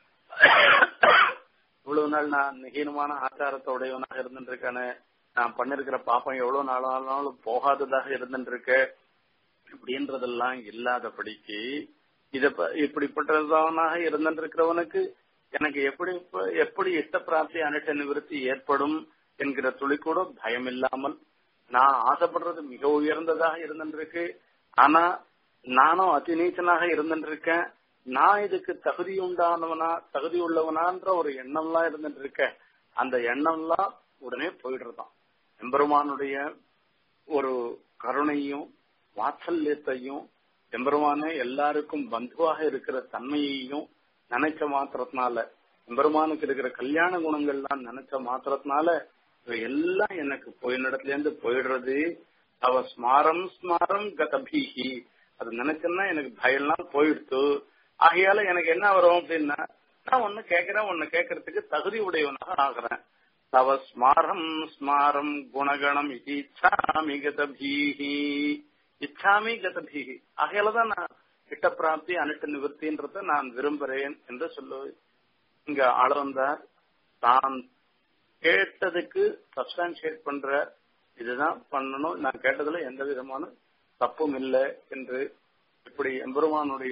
[SPEAKER 1] இவ்வளவு நாள் நான் ஹீனமான ஆச்சாரத்தை உடையவனாக இருந்துருக்கானே நான் பண்ணிருக்கிற பாப்பம் எவ்வளவு நாளானாலும் போகாததாக இருந்துருக்கு இப்படின்றதெல்லாம் இல்லாதபடிக்கு இத இப்படிப்பட்டதானாக இருந்திருக்கிறவனுக்கு எனக்கு எப்படி எப்படி இஷ்ட பிராப்தி அனிட்ட நிவர்த்தி ஏற்படும் என்கிற துளி கூட பயம் இல்லாமல் நான் ஆசைப்படுறது மிக உயர்ந்ததாக இருந்திருக்கு ஆனா நானும் அதி நீச்சனாக இருந்துருக்கேன் நான் இதுக்கு தகுதி உண்டானவனா தகுதி உள்ளவனான்ற ஒரு எண்ணம்லாம் இருந்துட்டு இருக்க அந்த எண்ணம்லாம் உடனே போயிடுறதான் எம்பெருமானுடைய ஒரு கருணையும் வாத்சல்யத்தையும் எம்பெருமானே எல்லாருக்கும் பந்துவாக இருக்கிற தன்மையையும் நினைச்ச மாத்திரத்தினால எம்பெருமானுக்கு இருக்கிற கல்யாண குணங்கள்லாம் நினைச்ச மாத்திரத்தினால எல்லாம் எனக்கு போயினிடத்துல இருந்து போயிடுறது அவ ஸ்மாரம் ஸ்மாரம் கதபீகி அது நினைச்சேன்னா எனக்கு பயம்லாம் போயிடுத்து ஆகையால எனக்கு என்ன வரும் அப்படின்னா நான் ஒண்ணு கேட்கிறேன் ஒண்ணு கேட்கறதுக்கு தகுதி உடையவனாக ஆகிறேன் தவ ஸ்மாரம் ஸ்மாரம் குணகணம் இச்சாமி கதபீகி இச்சாமி கதபீகி ஆகையாலதான் நான் இட்ட பிராப்தி அனிட்ட நிவர்த்தின்றத நான் விரும்புறேன் என்று சொல்லு இங்க ஆளவந்தார் தான் கேட்டதுக்கு சப்ஸ்டான்சியேட் பண்ற இதுதான் பண்ணணும் நான் கேட்டதுல எந்த விதமான தப்பும் இல்லை என்று இப்படி எம்பெருமானுடைய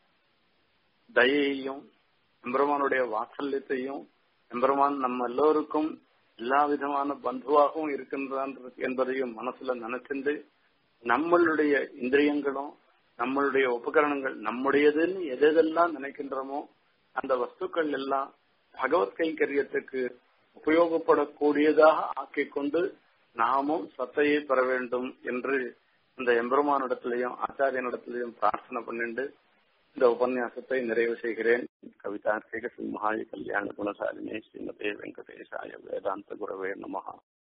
[SPEAKER 1] தயையையும் எம்பெருமானுடைய வாத்சல்யத்தையும் எம்பெருமான் நம்ம எல்லோருக்கும் எல்லா விதமான பந்துவாகவும் இருக்கின்றான் என்பதையும் மனசுல நினைச்சிருந்து நம்மளுடைய இந்திரியங்களும் நம்மளுடைய உபகரணங்கள் நம்முடையதுன்னு எதெல்லாம் நினைக்கின்றோமோ அந்த வஸ்துக்கள் எல்லாம் பகவத் கைங்கரியத்துக்கு உபயோகப்படக்கூடியதாக ஆக்கிக் கொண்டு நாமும் சத்தையை பெற வேண்டும் என்று இந்த எம்பெருமானிடத்திலையும் ஆச்சாரியனிடத்திலையும் பிரார்த்தனை பண்ணிண்டு இந்த உபன்யாசத்தை நிறைவு செய்கிறேன் கவிதார்த்திக சிம்ஹாய கல்யாண குணசாலினே ஸ்ரீமதே வெங்கடேசாய வேதாந்த குரவே நமகா